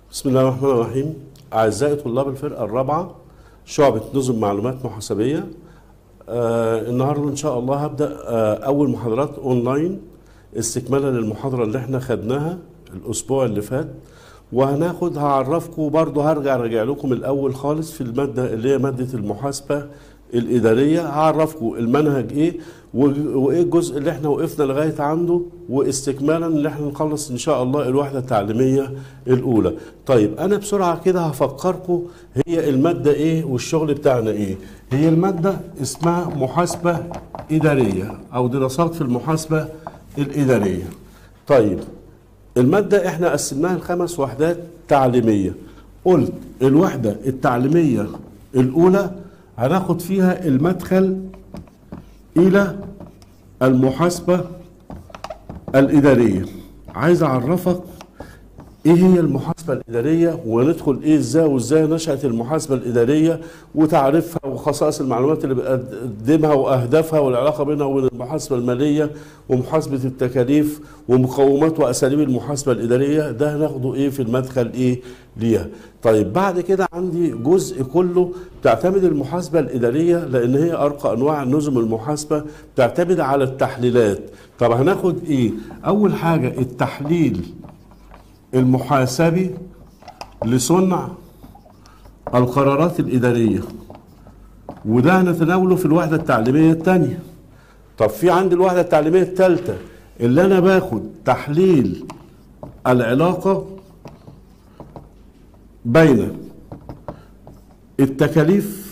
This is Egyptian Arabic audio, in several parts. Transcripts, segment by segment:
بسم الله الرحمن الرحيم أعزائي طلاب الفرقة الرابعة شعبة نظم معلومات محاسبية آه النهاردة إن شاء الله هبدأ آه أول محاضرات أونلاين استكمالا للمحاضرة اللي احنا خدناها الأسبوع اللي فات وهناخد هعرفكم برضه هرجع راجع لكم الأول خالص في المادة اللي هي مادة المحاسبة الإدارية هعرفكم المنهج إيه و- وإيه الجزء اللي إحنا وقفنا لغاية عنده واستكمالا اللي إحنا نخلص إن شاء الله الوحدة التعليمية الأولى. طيب أنا بسرعة كده هفكركم هي المادة إيه والشغل بتاعنا إيه. هي المادة اسمها محاسبة إدارية أو دراسات في المحاسبة الإدارية. طيب المادة احنا قسمناها لخمس وحدات تعليمية قلت الوحدة التعليمية الأولى هناخد فيها المدخل إلى المحاسبة الإدارية عايز أعرفك ايه هي المحاسبه الاداريه وندخل ايه ازاي وازاي نشات المحاسبه الاداريه وتعريفها وخصائص المعلومات اللي بتقدمها واهدافها والعلاقه بينها وبين المحاسبه الماليه ومحاسبه التكاليف ومقومات واساليب المحاسبه الاداريه ده هناخده ايه في المدخل ايه ليها طيب بعد كده عندي جزء كله بتعتمد المحاسبه الاداريه لان هي ارقى انواع نظم المحاسبه بتعتمد على التحليلات طب هناخد ايه اول حاجه التحليل المحاسبي لصنع القرارات الإدارية وده هنتناوله في الوحدة التعليمية الثانية طب في عندي الوحدة التعليمية الثالثة اللي أنا باخد تحليل العلاقة بين التكاليف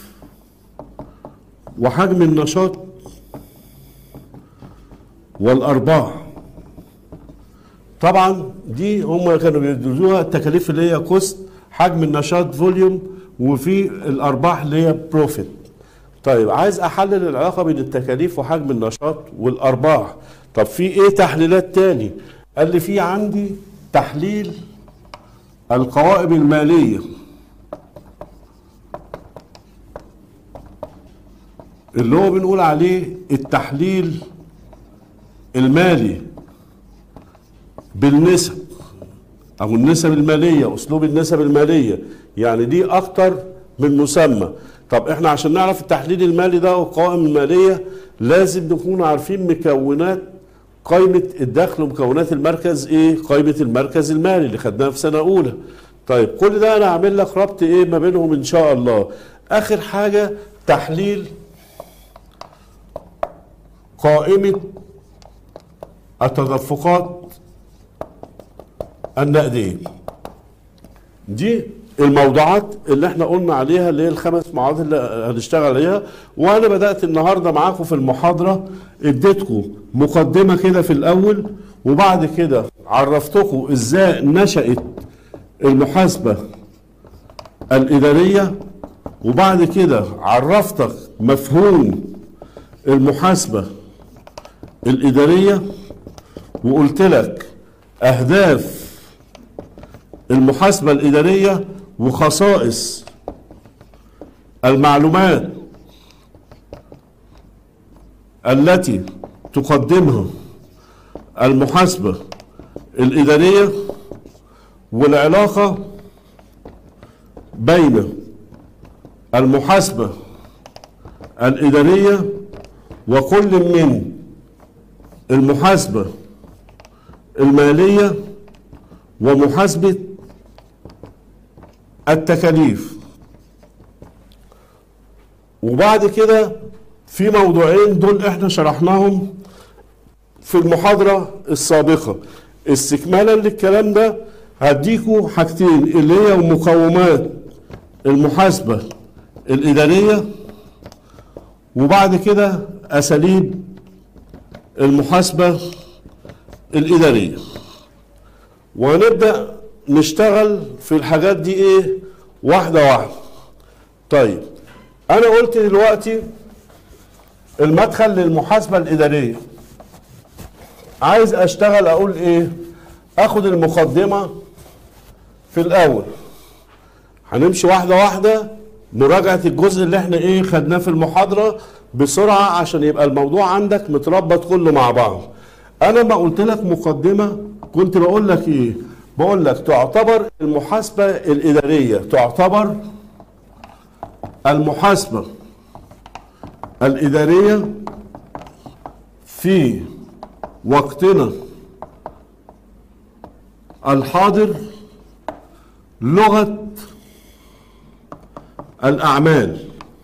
وحجم النشاط والأرباح طبعا دي هم كانوا بيدرسوها التكاليف اللي هي كوست حجم النشاط فوليوم وفي الارباح اللي هي بروفيت طيب عايز احلل العلاقه بين التكاليف وحجم النشاط والارباح طب في ايه تحليلات تاني قال لي في عندي تحليل القوائم الماليه اللي هو بنقول عليه التحليل المالي بالنسب او النسب الماليه اسلوب النسب الماليه يعني دي اكتر من مسمى طب احنا عشان نعرف التحليل المالي ده والقوائم الماليه لازم نكون عارفين مكونات قائمه الدخل ومكونات المركز ايه قائمه المركز المالي اللي خدناها في سنه اولى طيب كل ده انا هعمل لك ربط ايه ما بينهم ان شاء الله اخر حاجه تحليل قائمه التدفقات النقدية دي الموضوعات اللي احنا قلنا عليها اللي هي الخمس موضوعات اللي هنشتغل عليها وانا بدات النهارده معاكم في المحاضره اديتكم مقدمه كده في الاول وبعد كده عرفتكم ازاي نشات المحاسبه الاداريه وبعد كده عرفتك مفهوم المحاسبه الاداريه وقلت لك اهداف المحاسبة الإدارية وخصائص المعلومات التي تقدمها المحاسبة الإدارية والعلاقة بين المحاسبة الإدارية وكل من المحاسبة المالية ومحاسبة التكاليف وبعد كده في موضوعين دول احنا شرحناهم في المحاضرة السابقة استكمالا للكلام ده هديكوا حاجتين اللي هي مقومات المحاسبة الإدارية وبعد كده أساليب المحاسبة الإدارية وهنبدأ نشتغل في الحاجات دي ايه واحدة واحدة طيب انا قلت دلوقتي المدخل للمحاسبة الإدارية عايز اشتغل اقول ايه اخد المقدمة في الاول هنمشي واحدة واحدة مراجعة الجزء اللي احنا ايه خدناه في المحاضرة بسرعة عشان يبقى الموضوع عندك متربط كله مع بعض انا ما قلت لك مقدمة كنت بقول لك ايه بقول لك تعتبر المحاسبة الإدارية تعتبر المحاسبة الإدارية في وقتنا الحاضر لغة الأعمال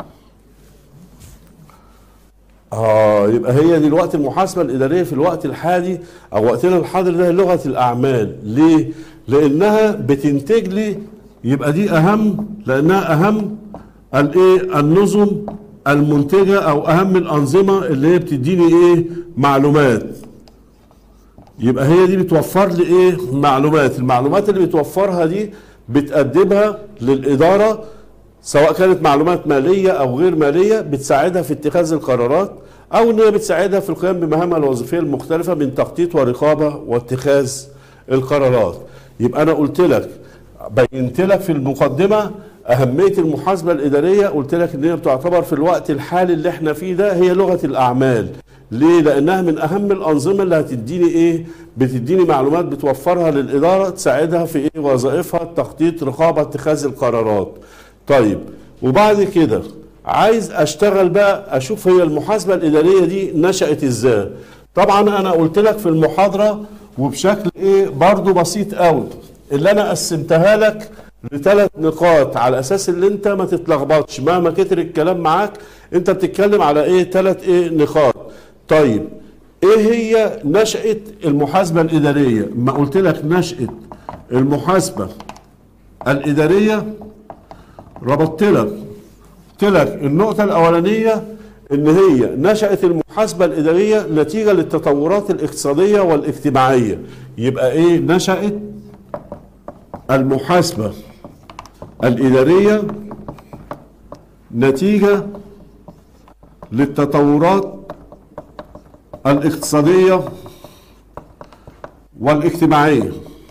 اه يبقى هي دلوقتي المحاسبه الاداريه في الوقت الحالي او وقتنا الحاضر ده لغه الاعمال ليه لانها بتنتج لي يبقى دي اهم لانها اهم الايه النظم المنتجه او اهم الانظمه اللي هي بتديني ايه معلومات يبقى هي دي بتوفر لي ايه معلومات المعلومات اللي بتوفرها دي بتقدمها للاداره سواء كانت معلومات ماليه او غير ماليه بتساعدها في اتخاذ القرارات او ان هي بتساعدها في القيام بمهامها الوظيفيه المختلفه من تخطيط ورقابه واتخاذ القرارات يبقى انا قلت لك بينت لك في المقدمه اهميه المحاسبه الاداريه قلت لك ان هي بتعتبر في الوقت الحالي اللي احنا فيه ده هي لغه الاعمال ليه لانها من اهم الانظمه اللي هتديني ايه بتديني معلومات بتوفرها للاداره تساعدها في ايه وظائفها التخطيط رقابه اتخاذ القرارات طيب وبعد كده عايز اشتغل بقى اشوف هي المحاسبه الاداريه دي نشات ازاي طبعا انا قلت لك في المحاضره وبشكل ايه برضو بسيط قوي اللي انا قسمتها لك لثلاث نقاط على اساس ان انت ما تتلخبطش مهما كتر الكلام معاك انت بتتكلم على ايه ثلاث ايه نقاط طيب ايه هي نشأة المحاسبة الإدارية ما قلت لك نشأة المحاسبة الإدارية ربطت لك قلت لك النقطة الأولانية إن هي نشأت المحاسبة الإدارية نتيجة للتطورات الاقتصادية والاجتماعية يبقى إيه نشأت المحاسبة الإدارية نتيجة للتطورات الاقتصادية والاجتماعية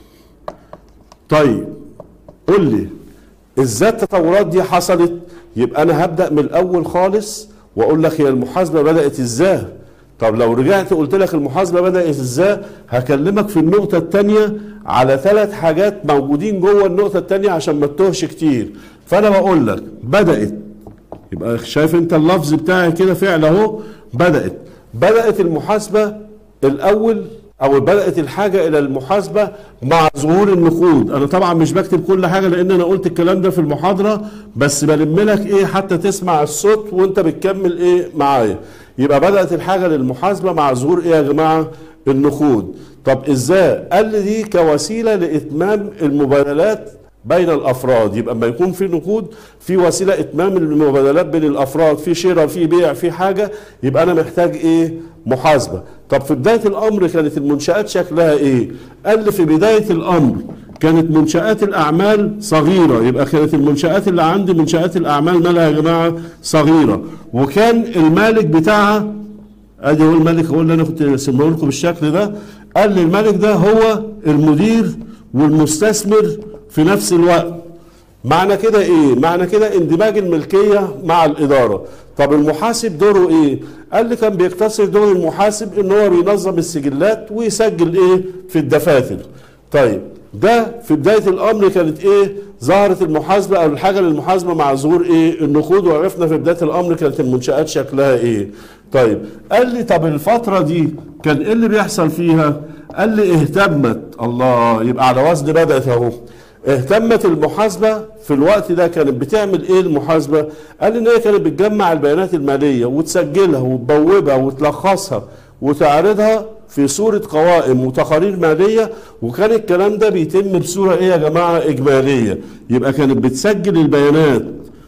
طيب قل لي ازاي التطورات دي حصلت يبقى انا هبدا من الاول خالص واقول لك هي المحاسبه بدات ازاي طب لو رجعت قلت لك المحاسبه بدات ازاي هكلمك في النقطه الثانيه على ثلاث حاجات موجودين جوه النقطه الثانيه عشان ما تتوهش كتير فانا بقول لك بدات يبقى شايف انت اللفظ بتاعي كده فعل اهو بدات بدات المحاسبه الاول او بدات الحاجه الى المحاسبه مع ظهور النقود انا طبعا مش بكتب كل حاجه لان انا قلت الكلام ده في المحاضره بس بلم لك ايه حتى تسمع الصوت وانت بتكمل ايه معايا يبقى بدات الحاجه للمحاسبه مع ظهور ايه يا جماعه النقود طب ازاي قال لي دي كوسيله لاتمام المبادلات بين الافراد يبقى اما يكون في نقود في وسيله اتمام المبادلات بين الافراد في شراء في بيع في حاجه يبقى انا محتاج ايه محاسبه طب في بدايه الامر كانت المنشات شكلها ايه قال لي في بدايه الامر كانت منشات الاعمال صغيره يبقى كانت المنشات اللي عندي منشات الاعمال مالها يا جماعه صغيره وكان المالك بتاعها ادي هو الملك هو اللي انا كنت رسمه لكم بالشكل ده قال لي الملك ده هو المدير والمستثمر في نفس الوقت معنى كده ايه معنى كده اندماج الملكيه مع الاداره طب المحاسب دوره ايه قال لي كان بيقتصر دور المحاسب ان هو بينظم السجلات ويسجل ايه في الدفاتر طيب ده في بدايه الامر كانت ايه ظهرت المحاسبه او الحاجه للمحاسبه مع ظهور ايه النقود وعرفنا في بدايه الامر كانت المنشات شكلها ايه طيب قال لي طب الفتره دي كان ايه اللي بيحصل فيها قال لي اهتمت الله يبقى على وزن بدات اهو اهتمت المحاسبه في الوقت ده كانت بتعمل ايه المحاسبه؟ قال ان هي كانت بتجمع البيانات الماليه وتسجلها وتبوبها وتلخصها وتعرضها في صورة قوائم وتقارير مالية وكان الكلام ده بيتم بصورة ايه يا جماعة اجمالية يبقى كانت بتسجل البيانات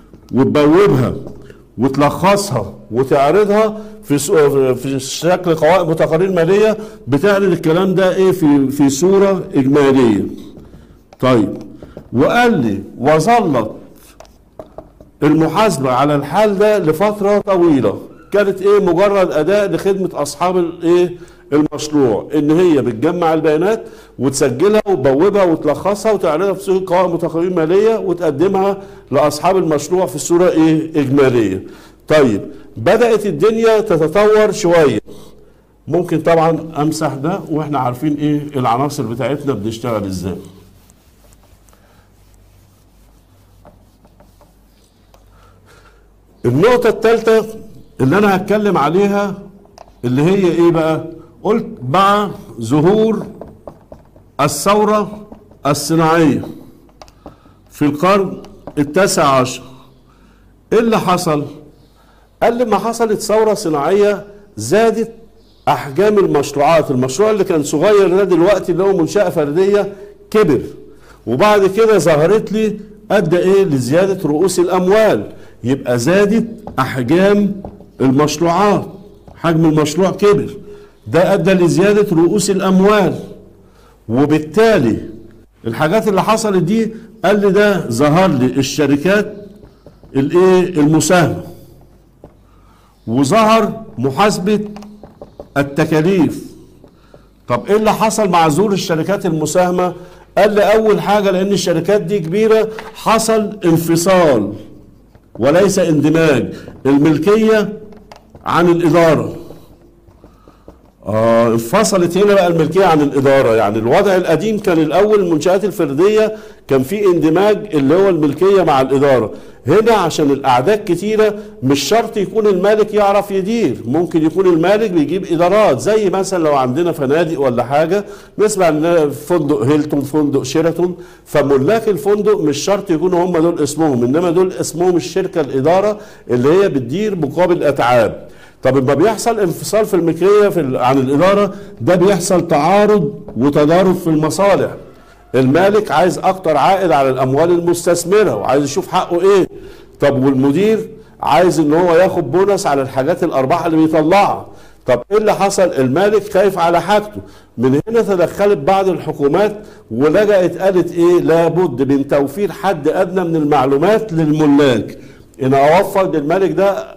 وتبوبها وتلخصها وتعرضها في في شكل قوائم وتقارير مالية بتعرض الكلام ده ايه في في صورة اجمالية طيب وقال لي وظلت المحاسبة على الحال ده لفترة طويلة كانت ايه مجرد اداء لخدمة اصحاب الايه المشروع ان هي بتجمع البيانات وتسجلها وتبوبها وتلخصها وتعرضها في صورة قوائم وتقارير مالية وتقدمها لاصحاب المشروع في صورة ايه اجمالية طيب بدأت الدنيا تتطور شوية ممكن طبعا امسح ده واحنا عارفين ايه العناصر بتاعتنا بنشتغل ازاي النقطة الثالثة اللي أنا هتكلم عليها اللي هي إيه بقى؟ قلت مع ظهور الثورة الصناعية في القرن التاسع عشر إيه اللي حصل؟ قال لما حصلت ثورة صناعية زادت أحجام المشروعات المشروع اللي كان صغير ده دلوقتي اللي هو منشأة فردية كبر وبعد كده ظهرت لي أدى إيه لزيادة رؤوس الأموال يبقى زادت أحجام المشروعات حجم المشروع كبر ده أدى لزيادة رؤوس الأموال وبالتالي الحاجات اللي حصلت دي قال لي ده ظهر لي الشركات الايه المساهمه وظهر محاسبه التكاليف طب ايه اللي حصل مع ظهور الشركات المساهمه قال لي اول حاجه لان الشركات دي كبيره حصل انفصال وليس اندماج الملكيه عن الاداره آه انفصلت هنا بقى الملكيه عن الاداره يعني الوضع القديم كان الاول المنشات الفرديه كان في اندماج اللي هو الملكيه مع الاداره هنا عشان الاعداد كتيره مش شرط يكون المالك يعرف يدير ممكن يكون المالك بيجيب ادارات زي مثلا لو عندنا فنادق ولا حاجه نسمع ان فندق هيلتون فندق شيراتون فملاك الفندق مش شرط يكونوا هم دول اسمهم انما دول اسمهم الشركه الاداره اللي هي بتدير مقابل اتعاب طب لما بيحصل انفصال في الملكيه في عن الاداره ده بيحصل تعارض وتضارب في المصالح المالك عايز اكتر عائد على الاموال المستثمره وعايز يشوف حقه ايه طب والمدير عايز ان هو ياخد بونص على الحاجات الارباح اللي بيطلعها طب ايه اللي حصل المالك خايف على حاجته من هنا تدخلت بعض الحكومات ولجأت قالت ايه لابد من توفير حد ادنى من المعلومات للملاك ان اوفر للمالك ده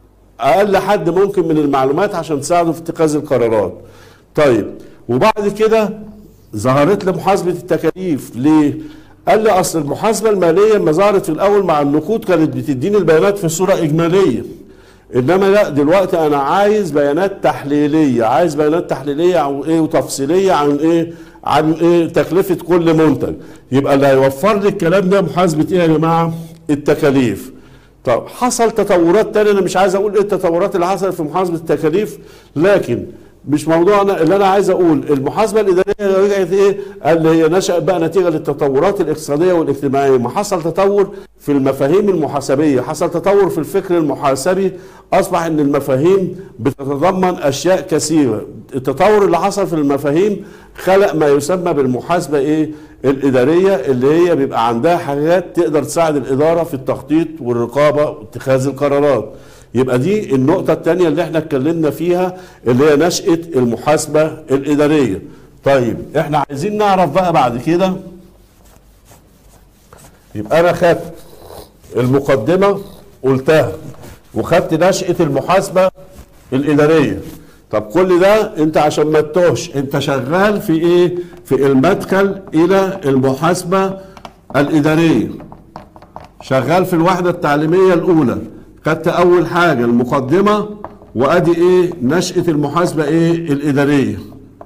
اقل حد ممكن من المعلومات عشان تساعده في اتخاذ القرارات طيب وبعد كده ظهرت لي محاسبه التكاليف ليه قال لي اصل المحاسبه الماليه لما ظهرت في الاول مع النقود كانت بتديني البيانات في صوره اجماليه انما لا دلوقتي انا عايز بيانات تحليليه عايز بيانات تحليليه عن ايه وتفصيليه عن ايه عن ايه تكلفه كل منتج يبقى اللي هيوفر لي الكلام ده محاسبه ايه يا جماعه التكاليف طب حصل تطورات تانية انا مش عايز اقول ايه التطورات اللي حصلت في محاسبه التكاليف لكن مش موضوعنا اللي انا عايز اقول المحاسبه الاداريه رجعت ايه؟ قال هي نشأت بقى نتيجه للتطورات الاقتصاديه والاجتماعيه، ما حصل تطور في المفاهيم المحاسبيه، حصل تطور في الفكر المحاسبي اصبح ان المفاهيم بتتضمن اشياء كثيره، التطور اللي حصل في المفاهيم خلق ما يسمى بالمحاسبه ايه؟ الاداريه اللي هي بيبقى عندها حاجات تقدر تساعد الاداره في التخطيط والرقابه واتخاذ القرارات. يبقى دي النقطة الثانية اللي احنا اتكلمنا فيها اللي هي نشأة المحاسبة الإدارية. طيب احنا عايزين نعرف بقى بعد كده يبقى أنا خدت المقدمة قلتها وخدت نشأة المحاسبة الإدارية. طب كل ده انت عشان ما تتوهش انت شغال في ايه؟ في المدخل إلى المحاسبة الإدارية. شغال في الوحدة التعليمية الأولى. خدت اول حاجه المقدمه وادي ايه نشاه المحاسبه ايه الاداريه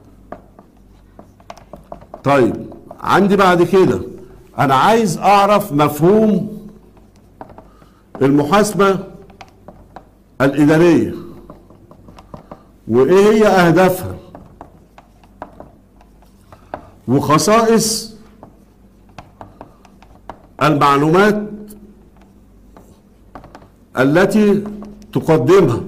طيب عندي بعد كده انا عايز اعرف مفهوم المحاسبه الاداريه وايه هي اهدافها وخصائص المعلومات التي تقدمها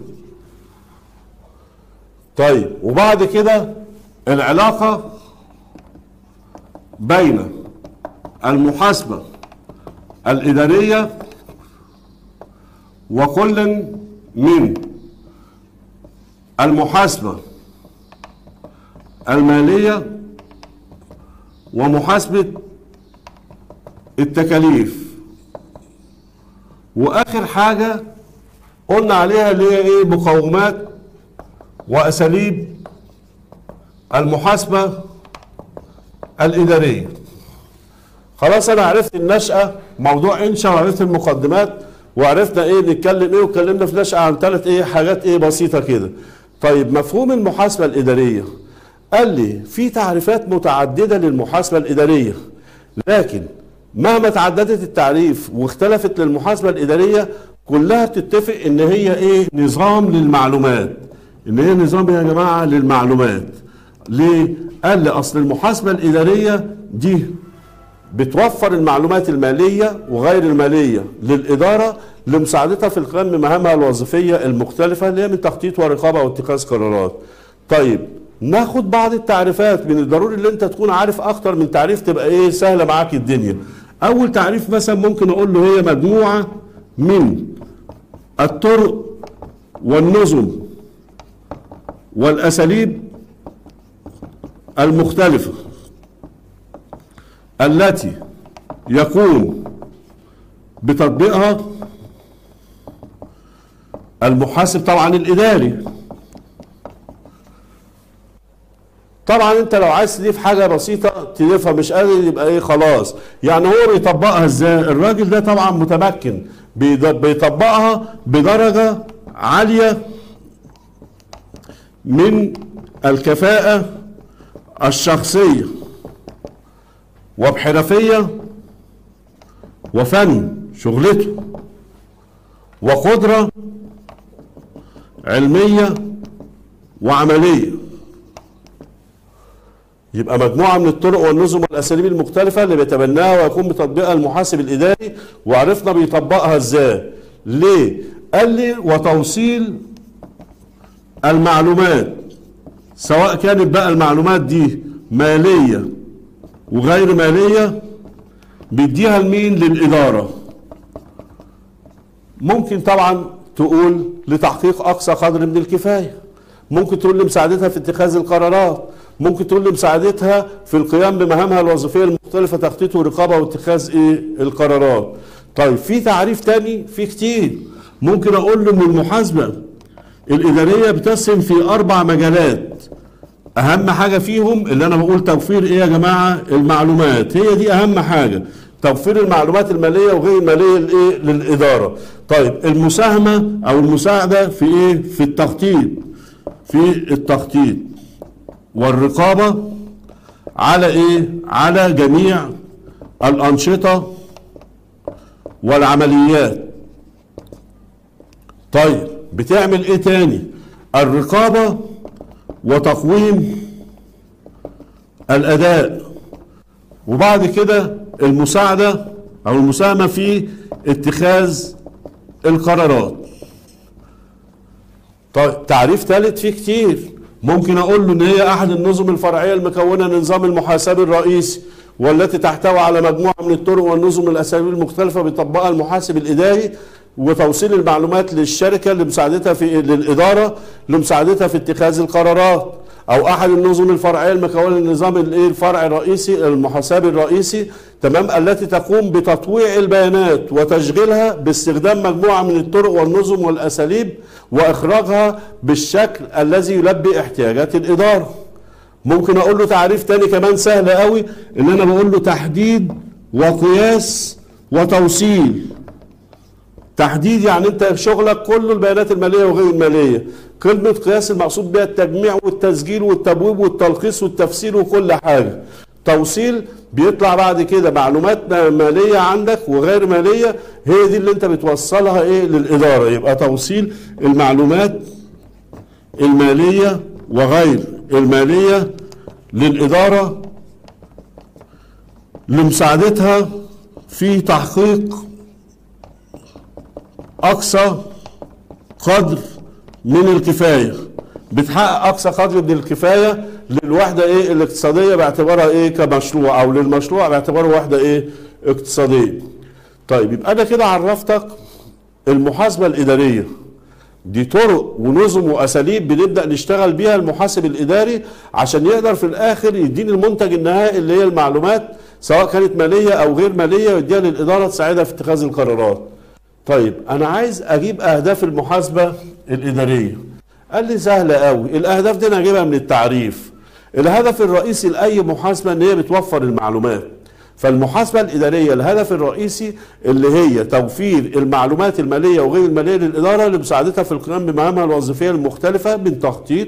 طيب وبعد كده العلاقة بين المحاسبة الإدارية وكل من المحاسبة المالية ومحاسبة التكاليف واخر حاجه قلنا عليها اللي هي ايه مقومات واساليب المحاسبه الاداريه خلاص انا عرفت النشاه موضوع انشا وعرفت المقدمات وعرفنا ايه نتكلم ايه واتكلمنا في نشاه عن ثلاث ايه حاجات ايه بسيطه كده طيب مفهوم المحاسبه الاداريه قال لي في تعريفات متعدده للمحاسبه الاداريه لكن مهما تعددت التعريف واختلفت للمحاسبه الاداريه كلها بتتفق ان هي ايه نظام للمعلومات ان هي نظام يا جماعه للمعلومات ليه قال لي اصل المحاسبه الاداريه دي بتوفر المعلومات الماليه وغير الماليه للاداره لمساعدتها في القيام بمهامها الوظيفيه المختلفه اللي هي من تخطيط ورقابه واتخاذ قرارات. طيب ناخد بعض التعريفات من الضروري اللي انت تكون عارف اكتر من تعريف تبقى ايه سهله معاك الدنيا. اول تعريف مثلا ممكن اقول له هي مجموعه من الطرق والنظم والاساليب المختلفه التي يقوم بتطبيقها المحاسب طبعا الاداري طبعا انت لو عايز تضيف حاجه بسيطه تضيفها مش قادر يبقى ايه خلاص يعني هو بيطبقها ازاي الراجل ده طبعا متمكن بيطبقها بدرجه عاليه من الكفاءه الشخصيه وبحرفيه وفن شغلته وقدره علميه وعمليه يبقى مجموعه من الطرق والنظم والاساليب المختلفه اللي بيتبناها ويقوم بتطبيقها المحاسب الاداري وعرفنا بيطبقها ازاي ليه قال لي وتوصيل المعلومات سواء كانت بقى المعلومات دي ماليه وغير ماليه بيديها لمين للاداره ممكن طبعا تقول لتحقيق اقصى قدر من الكفايه ممكن تقول لمساعدتها في اتخاذ القرارات ممكن تقول لمساعدتها في القيام بمهامها الوظيفيه المختلفه تخطيط ورقابه واتخاذ ايه القرارات طيب في تعريف تاني في كتير ممكن اقول له ان المحاسبه الاداريه بتسهم في اربع مجالات اهم حاجه فيهم اللي انا بقول توفير ايه يا جماعه المعلومات هي دي اهم حاجه توفير المعلومات الماليه وغير الماليه لايه للاداره طيب المساهمه او المساعده في ايه في التخطيط في التخطيط والرقابه على ايه على جميع الانشطه والعمليات طيب بتعمل ايه تاني الرقابه وتقويم الاداء وبعد كده المساعده او المساهمه في اتخاذ القرارات طيب تعريف ثالث فيه كتير ممكن اقول له ان هي احد النظم الفرعيه المكونه لنظام المحاسبه الرئيسي والتي تحتوي على مجموعه من الطرق والنظم الاساليب المختلفه بيطبقها المحاسب الاداري وتوصيل المعلومات للشركه لمساعدتها في للاداره لمساعدتها في اتخاذ القرارات او احد النظم الفرعيه المكونه للنظام الايه الفرعي الرئيسي المحاسبي الرئيسي تمام التي تقوم بتطويع البيانات وتشغيلها باستخدام مجموعه من الطرق والنظم والاساليب واخراجها بالشكل الذي يلبي احتياجات الاداره ممكن اقول له تعريف تاني كمان سهل قوي ان انا بقول له تحديد وقياس وتوصيل تحديد يعني انت شغلك كله البيانات الماليه وغير الماليه كلمه قياس المقصود بها التجميع والتسجيل والتبويب والتلخيص والتفسير وكل حاجه توصيل بيطلع بعد كده معلومات ماليه عندك وغير ماليه هي دي اللي انت بتوصلها ايه للاداره يبقى توصيل المعلومات الماليه وغير الماليه للاداره لمساعدتها في تحقيق اقصى قدر من الكفايه بتحقق اقصى قدر من الكفايه للوحده ايه الاقتصاديه باعتبارها ايه كمشروع او للمشروع باعتباره وحده ايه اقتصاديه طيب يبقى انا كده عرفتك المحاسبه الاداريه دي طرق ونظم واساليب بنبدا نشتغل بيها المحاسب الاداري عشان يقدر في الاخر يديني المنتج النهائي اللي هي المعلومات سواء كانت ماليه او غير ماليه ويديها للاداره تساعدها في اتخاذ القرارات. طيب انا عايز اجيب اهداف المحاسبه الاداريه. قال لي سهله قوي الاهداف دي انا هجيبها من التعريف. الهدف الرئيسي لاي محاسبه ان هي بتوفر المعلومات. فالمحاسبة الإدارية الهدف الرئيسي اللي هي توفير المعلومات المالية وغير المالية للإدارة لمساعدتها في القيام بمهامها الوظيفية المختلفة من تخطيط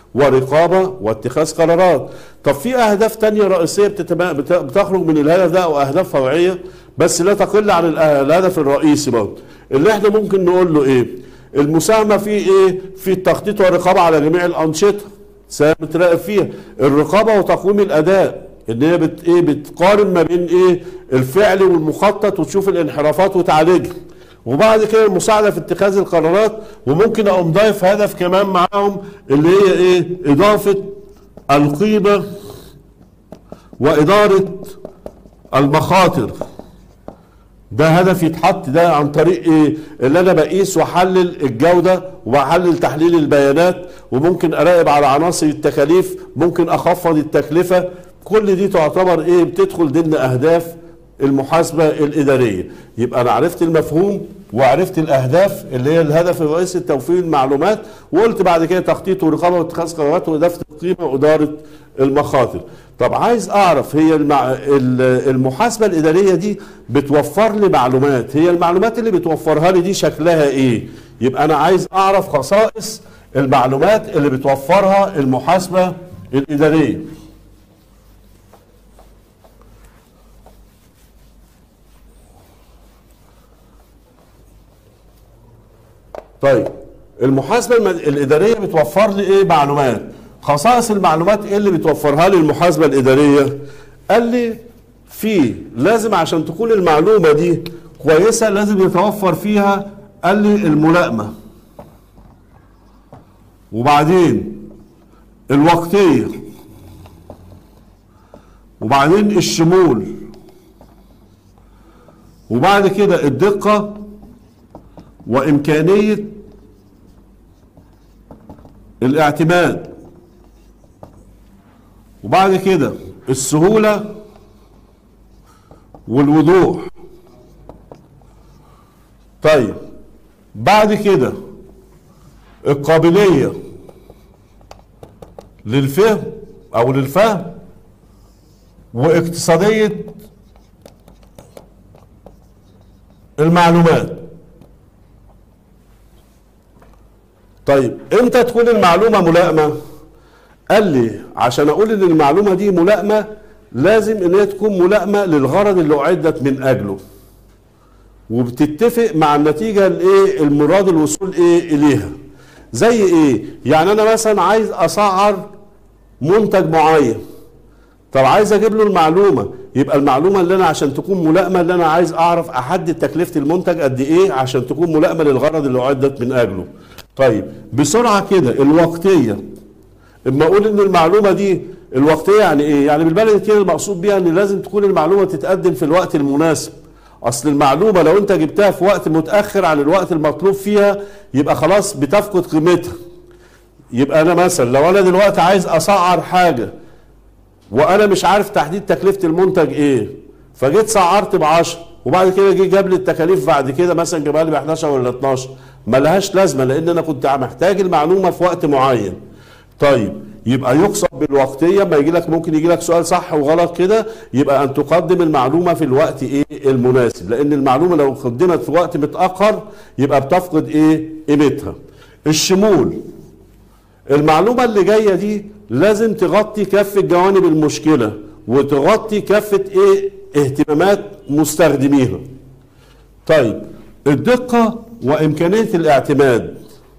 ورقابة واتخاذ قرارات طب في أهداف تانية رئيسية بتتم- بت- بتخرج من الهدف ده أو أهداف فرعية بس لا تقل عن الأه- الهدف الرئيسي برضه اللي احنا ممكن نقول له ايه المساهمة في ايه في التخطيط والرقابة على جميع الأنشطة سواء بتراقب فيها الرقابة وتقويم الأداء ان هي بت ايه بتقارن ما بين ايه الفعل والمخطط وتشوف الانحرافات وتعالجها وبعد كده المساعدة في اتخاذ القرارات وممكن اقوم ضايف هدف كمان معاهم اللي هي ايه اضافة القيمة وادارة المخاطر ده هدف يتحط ده عن طريق ايه اللي انا بقيس واحلل الجوده واحلل تحليل البيانات وممكن اراقب على عناصر التكاليف ممكن اخفض التكلفه كل دي تعتبر ايه بتدخل ضمن اهداف المحاسبه الاداريه يبقى انا عرفت المفهوم وعرفت الاهداف اللي هي الهدف الرئيسي توفير المعلومات وقلت بعد كده تخطيط ورقابه واتخاذ قرارات واضافه القيمه واداره المخاطر طب عايز اعرف هي المع... ال- المحاسبه الاداريه دي بتوفر لي معلومات هي المعلومات اللي بتوفرها لي دي شكلها ايه يبقى انا عايز اعرف خصائص المعلومات اللي بتوفرها المحاسبه الاداريه طيب المحاسبه الم- الاداريه بتوفر لي ايه معلومات خصائص المعلومات ايه اللي بتوفرها لي المحاسبه الاداريه قال لي في لازم عشان تكون المعلومه دي كويسه لازم يتوفر فيها قال لي الملائمه وبعدين الوقتيه وبعدين الشمول وبعد كده الدقه وإمكانية الاعتماد وبعد كده السهولة والوضوح طيب بعد كده القابلية للفهم أو للفهم واقتصادية المعلومات طيب امتى تكون المعلومة ملائمة؟ قال لي عشان اقول ان المعلومة دي ملائمة لازم ان هي تكون ملائمة للغرض اللي اعدت من اجله وبتتفق مع النتيجة الايه المراد الوصول ايه اليها زي ايه يعني انا مثلا عايز اسعر منتج معين طب عايز اجيب له المعلومه يبقى المعلومه اللي انا عشان تكون ملائمه اللي انا عايز اعرف احدد تكلفه المنتج قد ايه عشان تكون ملائمه للغرض اللي اعدت من اجله طيب بسرعه كده الوقتيه اما اقول ان المعلومه دي الوقتيه يعني ايه يعني بالبلد كده المقصود بيها ان لازم تكون المعلومه تتقدم في الوقت المناسب اصل المعلومه لو انت جبتها في وقت متاخر عن الوقت المطلوب فيها يبقى خلاص بتفقد قيمتها يبقى انا مثلا لو انا دلوقتي عايز اسعر حاجه وانا مش عارف تحديد تكلفه المنتج ايه فجيت سعرت ب 10 وبعد كده جه جاب لي التكاليف بعد كده مثلا جابها لي ب 11 ولا 12 ملهاش لازمه لان انا كنت محتاج المعلومه في وقت معين طيب يبقى يقصد بالوقتيه ما يجي لك ممكن يجي لك سؤال صح وغلط كده يبقى ان تقدم المعلومه في الوقت ايه المناسب لان المعلومه لو قدمت في وقت متاخر يبقى بتفقد ايه قيمتها الشمول المعلومة اللي جاية دي لازم تغطي كافة جوانب المشكلة وتغطي كافة ايه اهتمامات مستخدميها طيب الدقة وإمكانية الاعتماد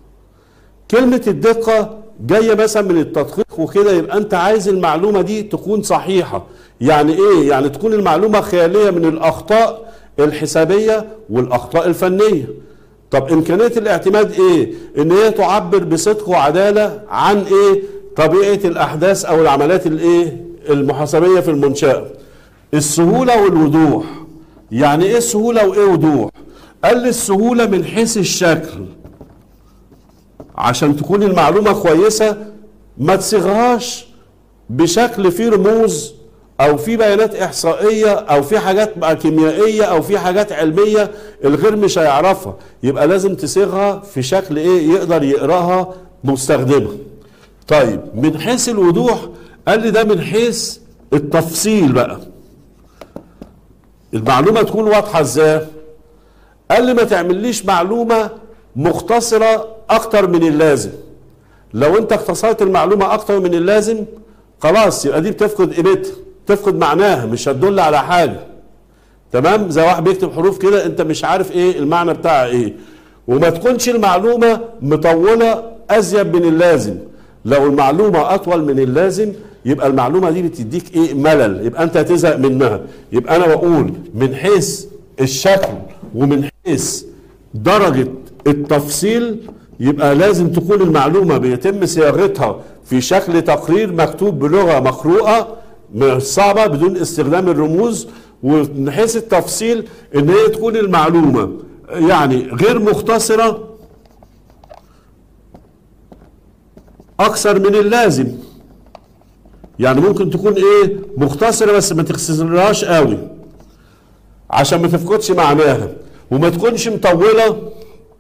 كلمة الدقة جاية مثلا من التدقيق وكده يبقى أنت عايز المعلومة دي تكون صحيحة يعني إيه؟ يعني تكون المعلومة خالية من الأخطاء الحسابية والأخطاء الفنية طب إمكانية الاعتماد إيه؟ إن هي تعبر بصدق وعدالة عن إيه؟ طبيعة الأحداث أو العمليات الإيه؟ المحاسبية في المنشأة السهولة والوضوح يعني إيه السهولة وإيه وضوح؟ قال لي السهولة من حيث الشكل عشان تكون المعلومة كويسة ما تصيغهاش بشكل فيه رموز او في بيانات احصائيه او في حاجات بقى كيميائيه او في حاجات علميه الغير مش هيعرفها يبقى لازم تصيغها في شكل ايه يقدر يقراها مستخدمها طيب من حيث الوضوح قال لي ده من حيث التفصيل بقى المعلومه تكون واضحه ازاي قال لي ما تعمليش معلومه مختصره اكتر من اللازم لو انت اختصرت المعلومه اكتر من اللازم خلاص يبقى دي بتفقد قيمتها تفقد معناها مش هتدل على حاجه تمام زي واحد بيكتب حروف كده انت مش عارف ايه المعنى بتاعها ايه وما تكونش المعلومه مطوله ازيد من اللازم لو المعلومه اطول من اللازم يبقى المعلومه دي بتديك ايه ملل يبقى انت هتزهق منها يبقى انا بقول من حيث الشكل ومن حيث درجه التفصيل يبقى لازم تكون المعلومه بيتم صياغتها في شكل تقرير مكتوب بلغه مقروءه مش صعبه بدون استخدام الرموز ومن حيث التفصيل ان هي تكون المعلومه يعني غير مختصره اكثر من اللازم يعني ممكن تكون ايه مختصره بس ما تختصرهاش قوي عشان ما تفقدش معناها وما تكونش مطوله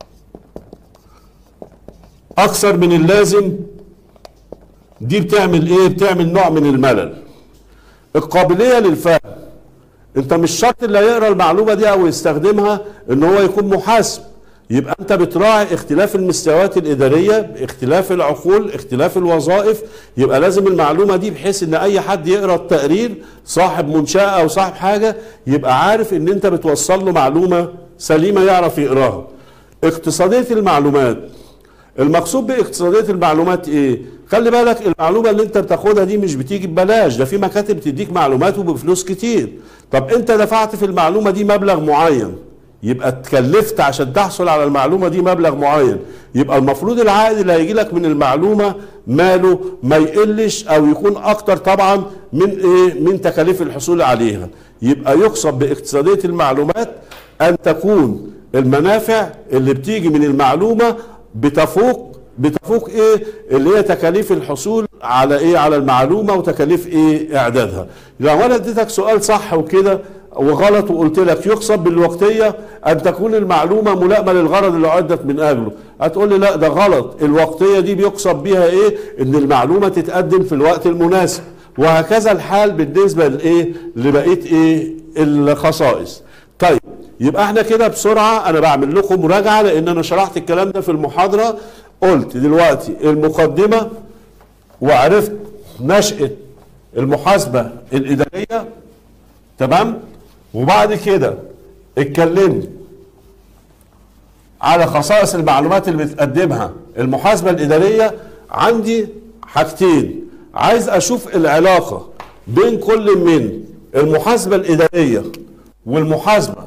اكثر من اللازم دي بتعمل ايه بتعمل نوع من الملل القابليه للفهم انت مش شرط اللي هيقرا المعلومه دي او يستخدمها ان هو يكون محاسب يبقى انت بتراعي اختلاف المستويات الاداريه اختلاف العقول اختلاف الوظائف يبقى لازم المعلومه دي بحيث ان اي حد يقرا التقرير صاحب منشاه او صاحب حاجه يبقى عارف ان انت بتوصل له معلومه سليمه يعرف يقراها اقتصاديه المعلومات المقصود باقتصاديه المعلومات ايه خلي بالك المعلومه اللي انت بتاخدها دي مش بتيجي ببلاش ده في مكاتب بتديك معلومات وبفلوس كتير طب انت دفعت في المعلومه دي مبلغ معين يبقى اتكلفت عشان تحصل على المعلومه دي مبلغ معين يبقى المفروض العائد اللي هيجي لك من المعلومه ماله ما يقلش او يكون اكتر طبعا من ايه من تكاليف الحصول عليها يبقى يقصد باقتصاديه المعلومات ان تكون المنافع اللي بتيجي من المعلومه بتفوق بتفوق ايه اللي هي تكاليف الحصول على ايه على المعلومه وتكاليف ايه اعدادها لو انا اديتك سؤال صح وكده وغلط وقلت لك يقصد بالوقتيه ان تكون المعلومه ملائمه للغرض اللي عدت من اجله هتقول لي لا ده غلط الوقتيه دي بيقصد بيها ايه ان المعلومه تتقدم في الوقت المناسب وهكذا الحال بالنسبه لايه لبقيه ايه الخصائص طيب يبقى احنا كده بسرعه انا بعمل لكم مراجعه لان انا شرحت الكلام ده في المحاضره قلت دلوقتي المقدمه وعرفت نشأة المحاسبة الإدارية تمام وبعد كده اتكلمت على خصائص المعلومات اللي بتقدمها المحاسبة الإدارية عندي حاجتين عايز أشوف العلاقة بين كل من المحاسبة الإدارية والمحاسبة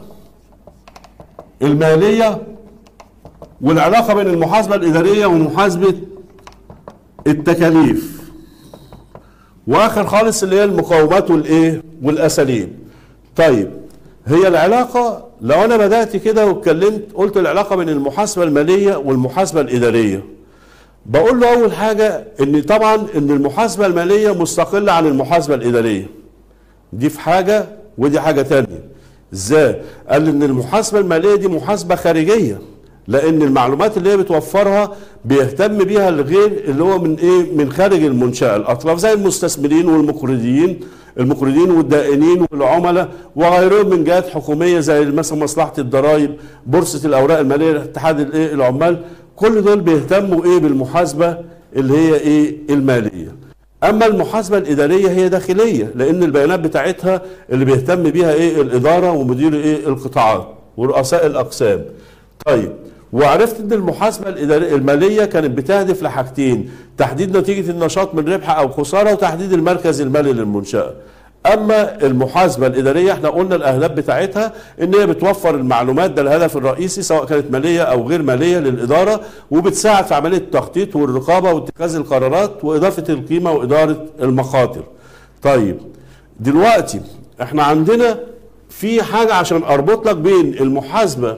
المالية والعلاقة بين المحاسبة الإدارية ومحاسبة التكاليف واخر خالص اللي هي المقاومات والايه والاساليب طيب هي العلاقه لو انا بدات كده واتكلمت قلت العلاقه بين المحاسبه الماليه والمحاسبه الاداريه بقول له اول حاجه ان طبعا ان المحاسبه الماليه مستقله عن المحاسبه الاداريه دي في حاجه ودي حاجه تانية ازاي قال ان المحاسبه الماليه دي محاسبه خارجيه لان المعلومات اللي هي بتوفرها بيهتم بيها الغير اللي هو من ايه من خارج المنشاه الاطراف زي المستثمرين والمقرضين المقرضين والدائنين والعملاء وغيرهم من جهات حكوميه زي مثلا مصلحه الضرائب بورصه الاوراق الماليه اتحاد الايه العمال كل دول بيهتموا ايه بالمحاسبه اللي هي ايه الماليه اما المحاسبه الاداريه هي داخليه لان البيانات بتاعتها اللي بيهتم بيها ايه الاداره ومدير ايه القطاعات ورؤساء الاقسام طيب وعرفت ان المحاسبه الاداريه الماليه كانت بتهدف لحاجتين تحديد نتيجه النشاط من ربح او خساره وتحديد المركز المالي للمنشاه اما المحاسبه الاداريه احنا قلنا الاهداف بتاعتها ان هي بتوفر المعلومات ده الهدف الرئيسي سواء كانت ماليه او غير ماليه للاداره وبتساعد في عمليه التخطيط والرقابه واتخاذ القرارات واضافه القيمه واداره المخاطر طيب دلوقتي احنا عندنا في حاجه عشان اربط لك بين المحاسبه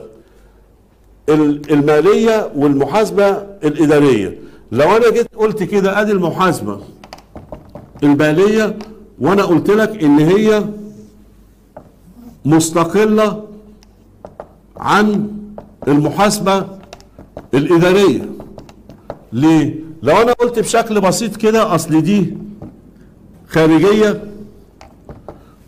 الماليه والمحاسبه الاداريه لو انا جيت قلت كده ادي المحاسبه الماليه وانا قلت لك ان هي مستقله عن المحاسبه الاداريه ليه لو انا قلت بشكل بسيط كده اصل دي خارجيه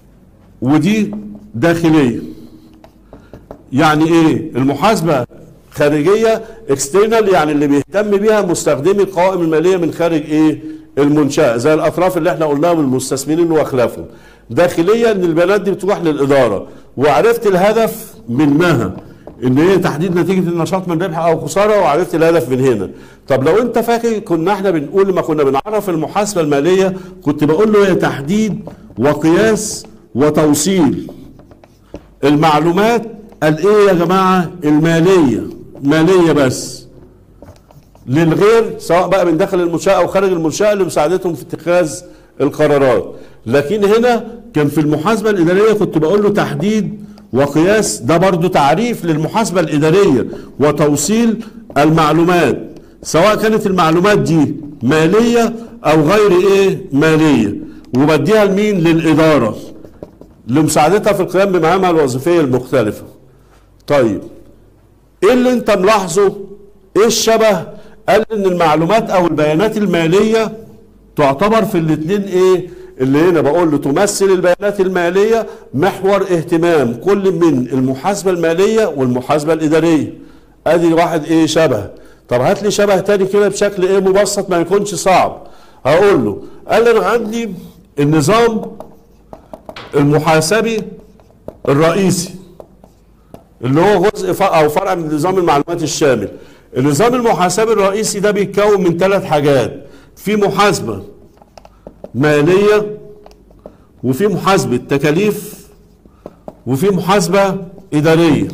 ودي داخليه يعني ايه المحاسبه خارجيه اكسترنال يعني اللي بيهتم بيها مستخدمي القوائم الماليه من خارج ايه المنشاه زي الاطراف اللي احنا قلناها من المستثمرين واخلافهم داخليا ان البيانات دي بتروح للاداره وعرفت الهدف منها ان هي تحديد نتيجه النشاط من ربح او خساره وعرفت الهدف من هنا طب لو انت فاكر كنا احنا بنقول لما كنا بنعرف المحاسبه الماليه كنت بقول له هي تحديد وقياس وتوصيل المعلومات الايه يا جماعه الماليه ماليه بس للغير سواء بقى من داخل المنشاه او خارج المنشاه لمساعدتهم في اتخاذ القرارات لكن هنا كان في المحاسبه الاداريه كنت بقول له تحديد وقياس ده برضو تعريف للمحاسبه الاداريه وتوصيل المعلومات سواء كانت المعلومات دي ماليه او غير ايه ماليه وبديها لمين للاداره لمساعدتها في القيام بمهامها الوظيفيه المختلفه طيب ايه اللي انت ملاحظه ايه الشبه قال ان المعلومات او البيانات الماليه تعتبر في الاثنين ايه اللي هنا بقول له تمثل البيانات الماليه محور اهتمام كل من المحاسبه الماليه والمحاسبه الاداريه ادي واحد ايه شبه طب هات لي شبه تاني كده بشكل ايه مبسط ما يكونش صعب هقول له قال لي انا عندي النظام المحاسبي الرئيسي اللي هو جزء ف- او فرع من نظام المعلومات الشامل النظام المحاسبي الرئيسي ده بيتكون من ثلاث حاجات في محاسبه ماليه وفي محاسبه تكاليف وفي محاسبه اداريه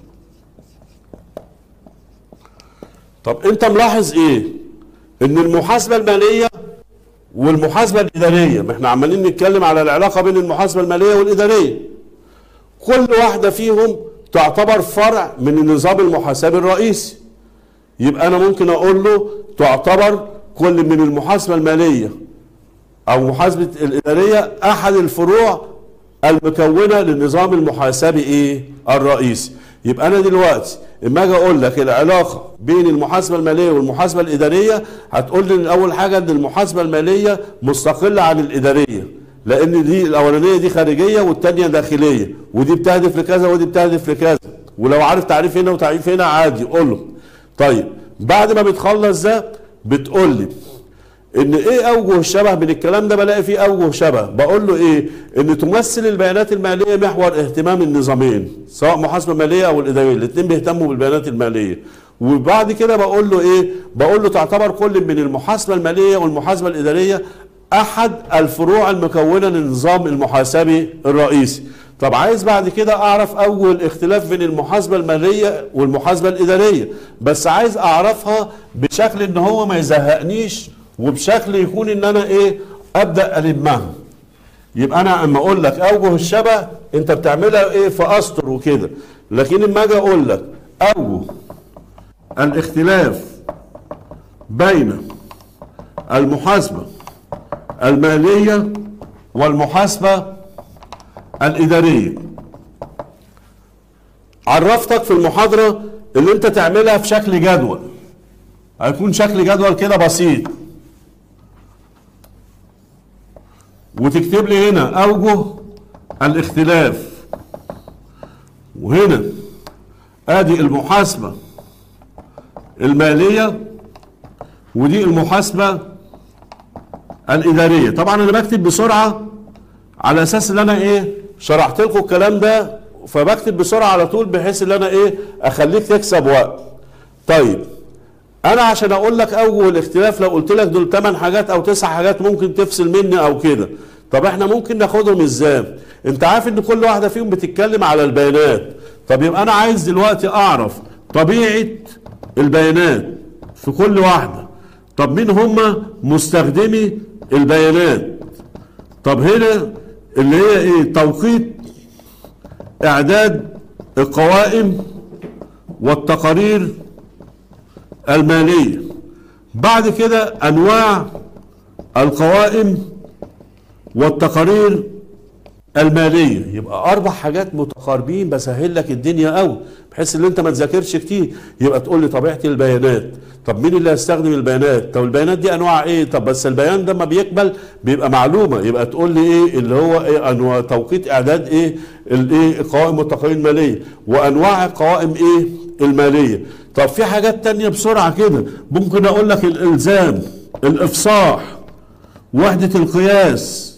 طب انت ملاحظ ايه ان المحاسبه الماليه والمحاسبه الاداريه ما احنا عمالين نتكلم على العلاقه بين المحاسبه الماليه والاداريه كل واحده فيهم تعتبر فرع من النظام المحاسبي الرئيسي يبقى انا ممكن اقول له تعتبر كل من المحاسبه الماليه او محاسبه الاداريه احد الفروع المكونه للنظام المحاسبي ايه الرئيسي يبقى انا دلوقتي اما اجي اقول لك العلاقه بين المحاسبه الماليه والمحاسبه الاداريه هتقول لي إن اول حاجه ان المحاسبه الماليه مستقله عن الاداريه لان دي الاولانيه دي خارجيه والثانيه داخليه ودي بتهدف لكذا ودي بتهدف لكذا ولو عارف تعريف هنا وتعريف هنا عادي قول له طيب بعد ما بتخلص ده بتقول لي ان ايه اوجه الشبه من الكلام ده بلاقي فيه اوجه شبه بقول له ايه ان تمثل البيانات الماليه محور اهتمام النظامين سواء محاسبه ماليه او الاداريه الاثنين بيهتموا بالبيانات الماليه وبعد كده بقول له ايه بقول له تعتبر كل من المحاسبه الماليه والمحاسبه الاداريه احد الفروع المكونه للنظام المحاسبي الرئيسي طب عايز بعد كده اعرف اوجه الاختلاف بين المحاسبه الماليه والمحاسبه الاداريه بس عايز اعرفها بشكل ان هو ما يزهقنيش وبشكل يكون ان انا ايه ابدا المها يبقى انا اما اقول لك اوجه الشبه انت بتعملها ايه في اسطر وكده لكن اما اجي اقول لك اوجه الاختلاف بين المحاسبه الماليه والمحاسبه الاداريه عرفتك في المحاضره اللي انت تعملها في شكل جدول هيكون شكل جدول كده بسيط وتكتب لي هنا اوجه الاختلاف وهنا ادي المحاسبه الماليه ودي المحاسبه الاداريه طبعا انا بكتب بسرعه على اساس ان انا ايه شرحت لكم الكلام ده فبكتب بسرعه على طول بحيث ان انا ايه اخليك تكسب وقت طيب انا عشان اقول لك اوجه الاختلاف لو قلت لك دول 8 حاجات او 9 حاجات ممكن تفصل مني او كده طب احنا ممكن ناخدهم ازاي انت عارف ان كل واحده فيهم بتتكلم على البيانات طب يبقى انا عايز دلوقتي اعرف طبيعه البيانات في كل واحده طب مين هم مستخدمي البيانات طب هنا اللي هي ايه توقيت اعداد القوائم والتقارير الماليه بعد كده انواع القوائم والتقارير الماليه يبقى اربع حاجات متقاربين بسهل لك الدنيا قوي بحيث ان انت ما تذاكرش كتير يبقى تقول لي طبيعه البيانات طب مين اللي هيستخدم البيانات طب البيانات دي انواع ايه طب بس البيان ده ما بيقبل بيبقى معلومه يبقى تقول لي ايه اللي هو ايه انواع توقيت اعداد ايه الايه القوائم والتقارير الماليه وانواع القوائم ايه الماليه طب في حاجات تانية بسرعة كده ممكن اقول لك الالزام الافصاح وحدة القياس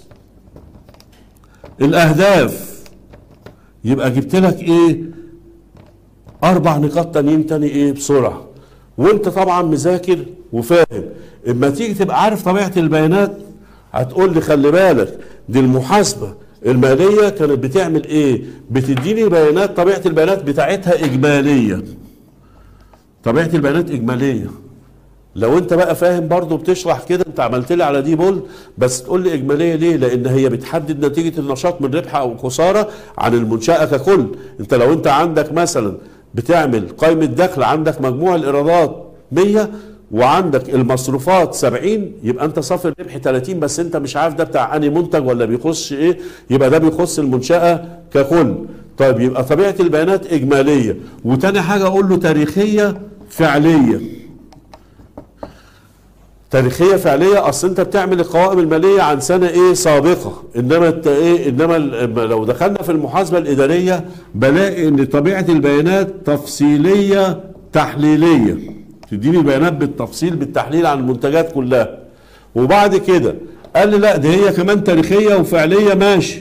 الاهداف يبقى جبت لك ايه اربع نقاط تانيين تاني ايه بسرعة وانت طبعا مذاكر وفاهم اما تيجي تبقى عارف طبيعة البيانات هتقول لي خلي بالك دي المحاسبة المالية كانت بتعمل ايه بتديني بيانات طبيعة البيانات بتاعتها اجمالية طبيعة البيانات اجمالية لو انت بقى فاهم برضو بتشرح كده انت عملت لي على دي بول بس تقول لي اجماليه ليه لان هي بتحدد نتيجه النشاط من ربح او خساره عن المنشاه ككل انت لو انت عندك مثلا بتعمل قائمه دخل عندك مجموع الايرادات 100 وعندك المصروفات 70 يبقى انت صافي الربح 30 بس انت مش عارف ده بتاع انهي منتج ولا بيخش ايه يبقى ده بيخص المنشاه ككل طيب يبقى طبيعه البيانات اجماليه وتاني حاجه اقول له تاريخيه فعليه تاريخيه فعليه اصل انت بتعمل القوائم الماليه عن سنه ايه سابقه انما انت ايه انما ال- لو دخلنا في المحاسبه الاداريه بلاقي ان طبيعه البيانات تفصيليه تحليليه تديني بيانات بالتفصيل بالتحليل عن المنتجات كلها وبعد كده قال لي لا دي هي كمان تاريخيه وفعليه ماشي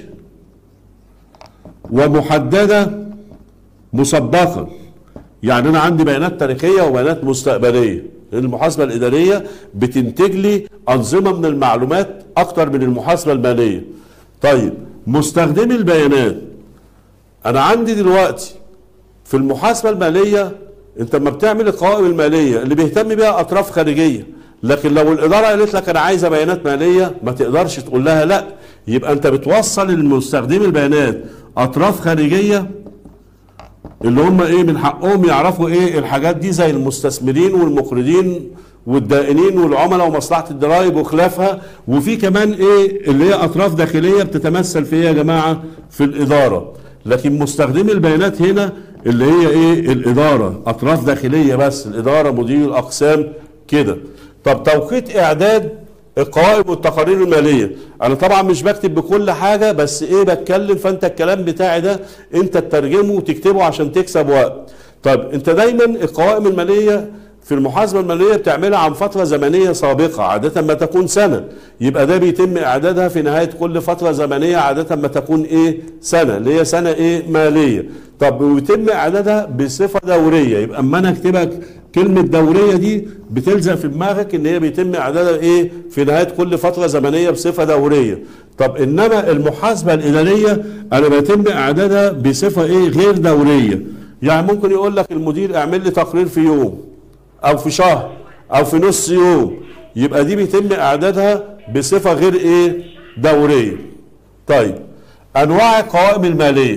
ومحدده مسبقا يعني انا عندي بيانات تاريخيه وبيانات مستقبليه لان المحاسبه الاداريه بتنتج لي انظمه من المعلومات اكتر من المحاسبه الماليه طيب مستخدمي البيانات انا عندي دلوقتي في المحاسبه الماليه انت لما بتعمل القوائم الماليه اللي بيهتم بيها اطراف خارجيه لكن لو الاداره قالت لك انا عايزه بيانات ماليه ما تقدرش تقول لها لا يبقى انت بتوصل للمستخدمي البيانات اطراف خارجيه اللي هم ايه من حقهم يعرفوا ايه الحاجات دي زي المستثمرين والمقرضين والدائنين والعملاء ومصلحه الضرائب وخلافها وفي كمان ايه اللي هي اطراف داخليه بتتمثل في ايه يا جماعه في الاداره لكن مستخدمي البيانات هنا اللي هي ايه الاداره اطراف داخليه بس الاداره مدير الاقسام كده طب توقيت اعداد القوائم والتقارير الماليه انا طبعا مش بكتب بكل حاجه بس ايه بتكلم فانت الكلام بتاعي ده انت تترجمه وتكتبه عشان تكسب وقت طيب انت دايما القوائم الماليه في المحاسبه الماليه بتعملها عن فتره زمنيه سابقه عاده ما تكون سنه يبقى ده بيتم اعدادها في نهايه كل فتره زمنيه عاده ما تكون ايه سنه اللي هي سنه ايه ماليه طب ويتم اعدادها بصفه دوريه يبقى اما انا اكتبك كلمه دوريه دي بتلزق في دماغك ان هي بيتم اعدادها ايه في نهايه كل فتره زمنيه بصفه دوريه طب انما المحاسبه الاداريه انا بيتم اعدادها بصفه ايه غير دوريه يعني ممكن يقول لك المدير اعمل لي تقرير في يوم او في شهر او في نص يوم يبقى دي بيتم اعدادها بصفه غير ايه دوريه طيب انواع القوائم الماليه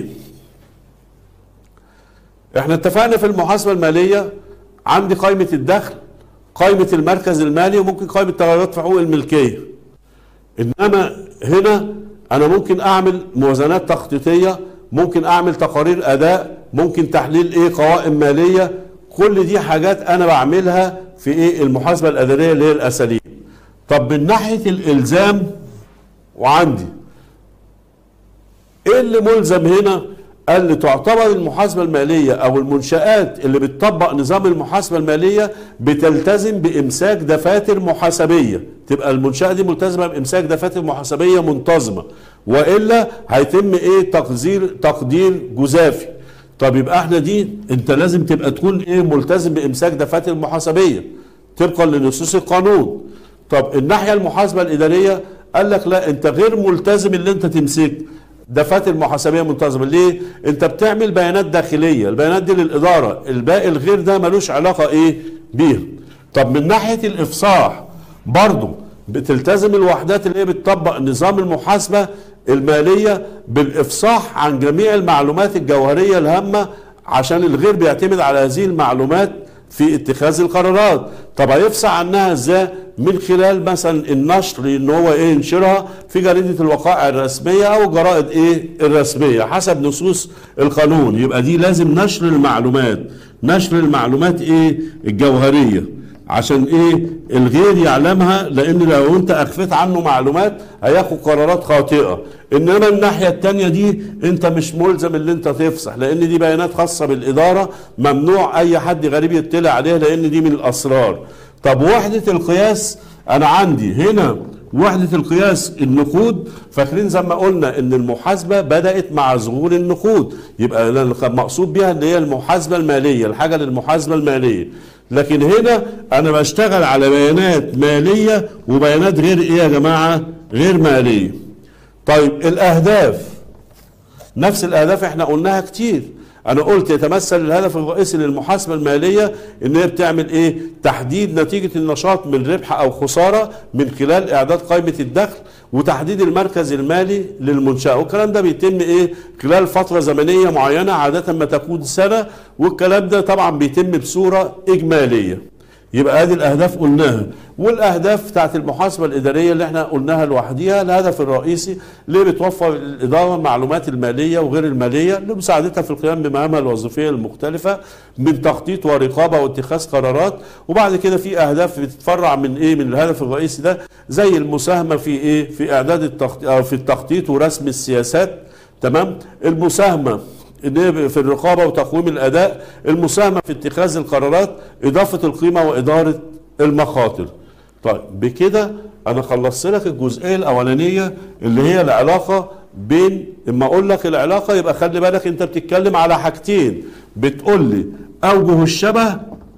احنا اتفقنا في المحاسبه الماليه عندي قائمه الدخل قائمه المركز المالي وممكن قائمه تغيرات في حقوق الملكيه انما هنا انا ممكن اعمل موازنات تخطيطيه ممكن اعمل تقارير اداء ممكن تحليل ايه قوائم ماليه كل دي حاجات انا بعملها في ايه المحاسبه الاداريه اللي هي الاساليب طب من ناحيه الالزام وعندي ايه اللي ملزم هنا قال لي تعتبر المحاسبه الماليه او المنشات اللي بتطبق نظام المحاسبه الماليه بتلتزم بامساك دفاتر محاسبيه تبقى المنشاه دي ملتزمه بامساك دفاتر محاسبيه منتظمه والا هيتم ايه تقدير تقدير جزافي طب يبقى احنا دي انت لازم تبقى تكون ايه ملتزم بامساك دفاتر محاسبيه طبقا لنصوص القانون طب الناحيه المحاسبه الاداريه قال لك لا انت غير ملتزم ان انت تمسك دفاتر محاسبيه منتظمه ليه انت بتعمل بيانات داخليه البيانات دي للاداره الباقي الغير ده ملوش علاقه ايه بيها طب من ناحيه الافصاح برضه بتلتزم الوحدات اللي هي بتطبق نظام المحاسبه الماليه بالافصاح عن جميع المعلومات الجوهريه الهامه عشان الغير بيعتمد على هذه المعلومات في اتخاذ القرارات طب هيفصح عنها ازاي من خلال مثلا النشر ان هو ايه ينشرها في جريده الوقائع الرسميه او الجرائد ايه الرسميه حسب نصوص القانون يبقى دي لازم نشر المعلومات نشر المعلومات ايه الجوهريه عشان ايه الغير يعلمها لان لو انت اخفيت عنه معلومات هياخد قرارات خاطئه انما الناحيه التانية دي انت مش ملزم اللي انت تفصح لان دي بيانات خاصه بالاداره ممنوع اي حد غريب يطلع عليها لان دي من الاسرار طب وحده القياس انا عندي هنا وحدة القياس النقود فاكرين زي ما قلنا ان المحاسبة بدأت مع ظهور النقود يبقى المقصود بها اللي هي المحاسبة المالية الحاجة للمحاسبة المالية لكن هنا انا بشتغل على بيانات مالية وبيانات غير ايه يا جماعة غير مالية طيب الاهداف نفس الاهداف احنا قلناها كتير انا قلت يتمثل الهدف الرئيسي للمحاسبه الماليه ان هي بتعمل ايه تحديد نتيجه النشاط من ربح او خساره من خلال اعداد قائمه الدخل وتحديد المركز المالي للمنشاه والكلام ده بيتم ايه خلال فتره زمنيه معينه عاده ما تكون سنه والكلام ده طبعا بيتم بصوره اجماليه يبقى هذه الاهداف قلناها والاهداف بتاعت المحاسبه الاداريه اللي احنا قلناها لوحديها الهدف الرئيسي اللي بتوفر الاداره المعلومات الماليه وغير الماليه لمساعدتها في القيام بمهامها الوظيفيه المختلفه من تخطيط ورقابه واتخاذ قرارات وبعد كده في اهداف بتتفرع من ايه من الهدف الرئيسي ده زي المساهمه في ايه في اعداد التخطيط في التخطيط ورسم السياسات تمام المساهمه في الرقابه وتقويم الاداء المساهمه في اتخاذ القرارات اضافه القيمه واداره المخاطر طيب بكده انا خلصت لك الجزئيه الاولانيه اللي هي العلاقه بين اما اقول لك العلاقه يبقى خلي بالك انت بتتكلم على حاجتين بتقول لي اوجه الشبه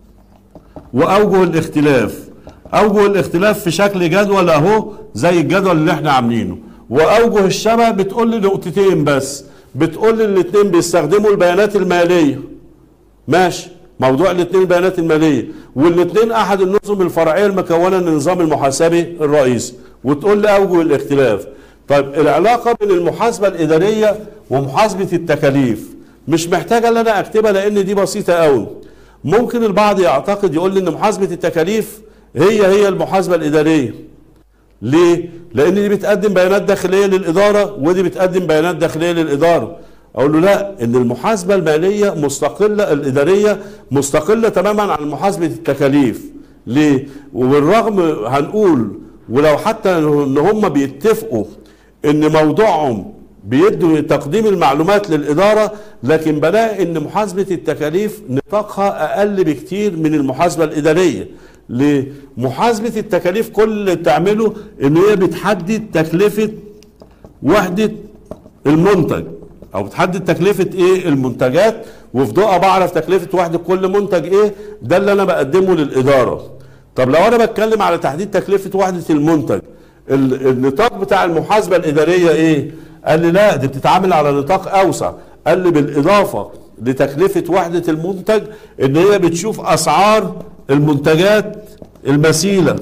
واوجه الاختلاف اوجه الاختلاف في شكل جدول اهو زي الجدول اللي احنا عاملينه واوجه الشبه بتقول لي نقطتين بس بتقول لي الاثنين بيستخدموا البيانات الماليه ماشي موضوع الاثنين البيانات الماليه والاثنين احد النظم الفرعيه المكونه من النظام المحاسبي الرئيسي وتقول لي اوجه الاختلاف طيب العلاقه بين المحاسبه الاداريه ومحاسبه التكاليف مش محتاجه ان انا اكتبها لان دي بسيطه قوي ممكن البعض يعتقد يقول لي ان محاسبه التكاليف هي هي المحاسبه الاداريه ليه لان دي بتقدم بيانات داخليه للاداره ودي بتقدم بيانات داخليه للاداره اقول له لا ان المحاسبه الماليه مستقله الاداريه مستقله تماما عن محاسبه التكاليف ليه وبالرغم هنقول ولو حتى ان هم بيتفقوا ان موضوعهم بيدوا تقديم المعلومات للإدارة لكن بلاقي ان محاسبة التكاليف نطاقها اقل بكتير من المحاسبة الإدارية لمحاسبة التكاليف كل اللي بتعمله ان هي بتحدد تكلفة وحدة المنتج او بتحدد تكلفة ايه المنتجات وفي ضوءها بعرف تكلفة وحدة كل منتج ايه ده اللي انا بقدمه للإدارة طب لو انا بتكلم على تحديد تكلفة وحدة المنتج النطاق بتاع المحاسبة الإدارية ايه قال لي لا دي بتتعامل على نطاق اوسع قال لي بالاضافه لتكلفه وحده المنتج ان هي بتشوف اسعار المنتجات المثيله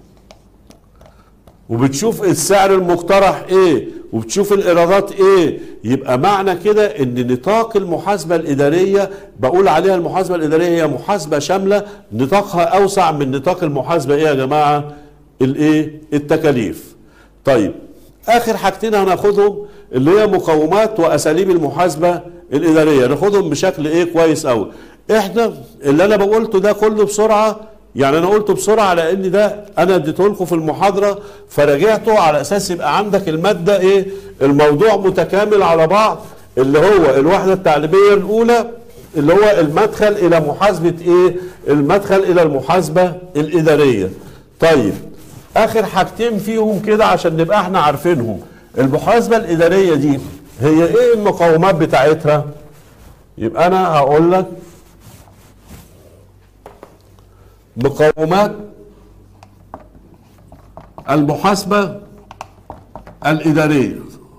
وبتشوف السعر المقترح ايه وبتشوف الايرادات ايه يبقى معنى كده ان نطاق المحاسبه الاداريه بقول عليها المحاسبه الاداريه هي محاسبه شامله نطاقها اوسع من نطاق المحاسبه ايه يا جماعه الايه التكاليف طيب اخر حاجتين هناخدهم اللي هي مقومات واساليب المحاسبه الاداريه ناخدهم بشكل ايه كويس قوي احنا اللي انا بقولته ده كله بسرعه يعني انا قلته بسرعه على ان ده انا اديته لكم في المحاضره فراجعته على اساس يبقى عندك الماده ايه الموضوع متكامل على بعض اللي هو الوحده التعليميه الاولى اللي هو المدخل الى محاسبه ايه المدخل الى المحاسبه الاداريه طيب اخر حاجتين فيهم كده عشان نبقى احنا عارفينهم المحاسبه الاداريه دي هي ايه المقومات بتاعتها يبقى انا هقول لك مقومات المحاسبه الاداريه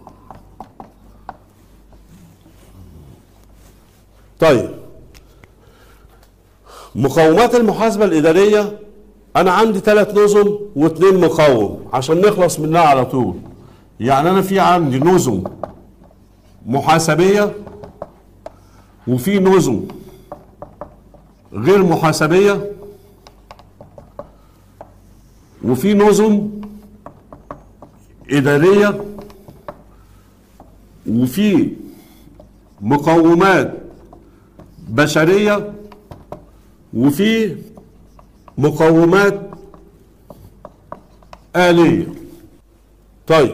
طيب مقومات المحاسبه الاداريه انا عندي ثلاث نظم واثنين مقاوم عشان نخلص منها على طول يعني انا في عندي نظم محاسبيه وفي نظم غير محاسبيه وفي نظم اداريه وفي مقومات بشريه وفي مقومات آلية طيب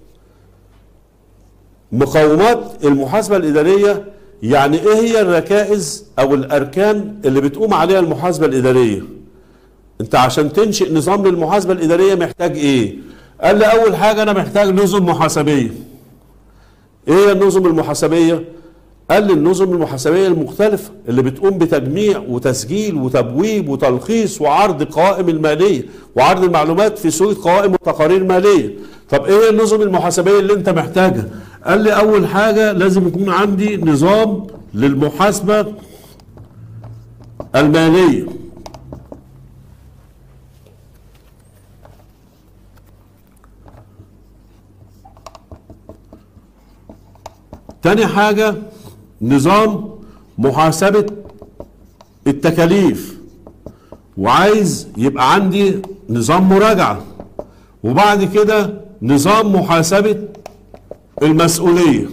مقومات المحاسبة الإدارية يعني إيه هي الركائز أو الأركان اللي بتقوم عليها المحاسبة الإدارية أنت عشان تنشئ نظام للمحاسبة الإدارية محتاج إيه قال لي أول حاجة أنا محتاج نظم محاسبية إيه هي النظم المحاسبية قال لي النظم المحاسبية المختلفة اللي بتقوم بتجميع وتسجيل وتبويب وتلخيص وعرض قوائم المالية وعرض المعلومات في صورة قوائم وتقارير مالية طب ايه هي النظم المحاسبية اللي انت محتاجها قال لي اول حاجة لازم يكون عندي نظام للمحاسبة المالية تاني حاجة نظام محاسبة التكاليف وعايز يبقى عندي نظام مراجعة وبعد كده نظام محاسبة المسؤولية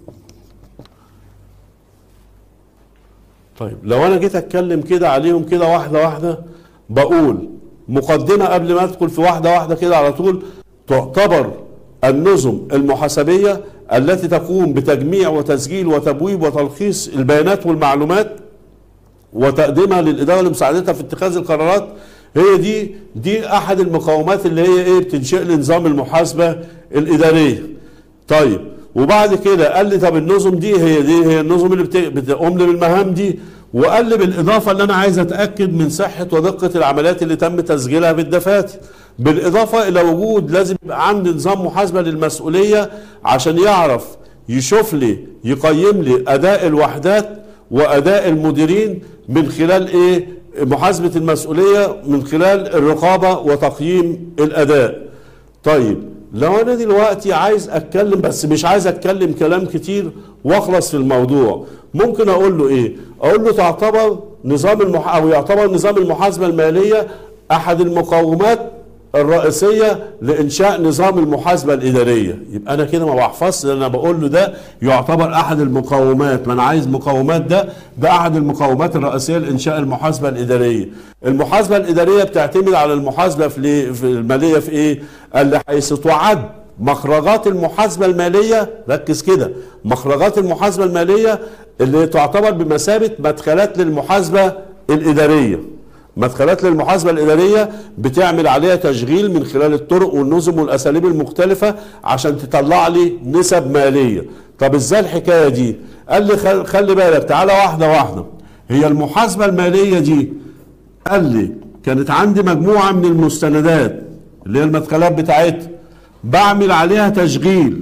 طيب لو انا جيت اتكلم كده عليهم كده واحدة واحدة بقول مقدمة قبل ما ادخل في واحدة واحدة كده على طول تعتبر النظم المحاسبية التي تقوم بتجميع وتسجيل وتبويب وتلخيص البيانات والمعلومات وتقديمها للإدارة لمساعدتها في اتخاذ القرارات هي دي دي أحد المقومات اللي هي إيه بتنشئ لي نظام المحاسبة الإدارية. طيب وبعد كده قال لي طب النظم دي هي دي هي النظم اللي بت- بتقوم لي بالمهام دي وقال لي بالاضافه اللي انا عايز اتاكد من صحه ودقه العمليات اللي تم تسجيلها بالدفاتر بالاضافه الى وجود لازم يبقى عندي نظام محاسبه للمسؤوليه عشان يعرف يشوف لي يقيم لي اداء الوحدات واداء المديرين من خلال ايه محاسبه المسؤوليه من خلال الرقابه وتقييم الاداء طيب لو انا دلوقتي عايز اتكلم بس مش عايز اتكلم كلام كتير واخلص في الموضوع ممكن اقول له ايه اقول له تعتبر نظام المح... او يعتبر نظام المحاسبه الماليه احد المقومات الرئيسيه لانشاء نظام المحاسبه الاداريه يبقى انا كده ما بحفظش لأن انا بقول له ده يعتبر احد المقومات ما انا عايز مقومات ده ده احد المقومات الرئيسيه لانشاء المحاسبه الاداريه المحاسبه الاداريه بتعتمد على المحاسبه في, ليه- في الماليه في ايه قال لي حيث تعد مخرجات المحاسبه الماليه ركز كده مخرجات المحاسبه الماليه اللي تعتبر بمثابه مدخلات للمحاسبه الاداريه مدخلات للمحاسبة الإدارية بتعمل عليها تشغيل من خلال الطرق والنظم والأساليب المختلفة عشان تطلع لي نسب مالية طب إزاي الحكاية دي قال لي خل- خلي بالك تعالى واحدة واحدة هي المحاسبة المالية دي قال لي كانت عندي مجموعة من المستندات اللي هي المدخلات بتاعتها بعمل عليها تشغيل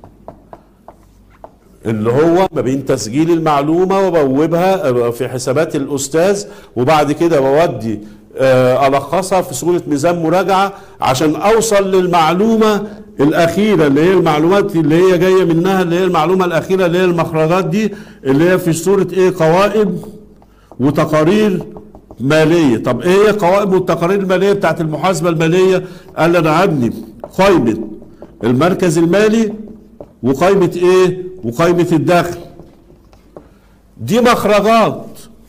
اللي هو ما بين تسجيل المعلومة وبوبها في حسابات الأستاذ وبعد كده بودي آه، ألخصها في صورة ميزان مراجعة عشان أوصل للمعلومة الأخيرة اللي هي المعلومات اللي هي جاية منها اللي هي المعلومة الأخيرة اللي هي المخرجات دي اللي هي في صورة إيه قوائم وتقارير مالية طب إيه هي قوائم والتقارير المالية بتاعت المحاسبة المالية قال لي أنا هبني قائمة المركز المالي وقائمة ايه وقائمة الدخل دي مخرجات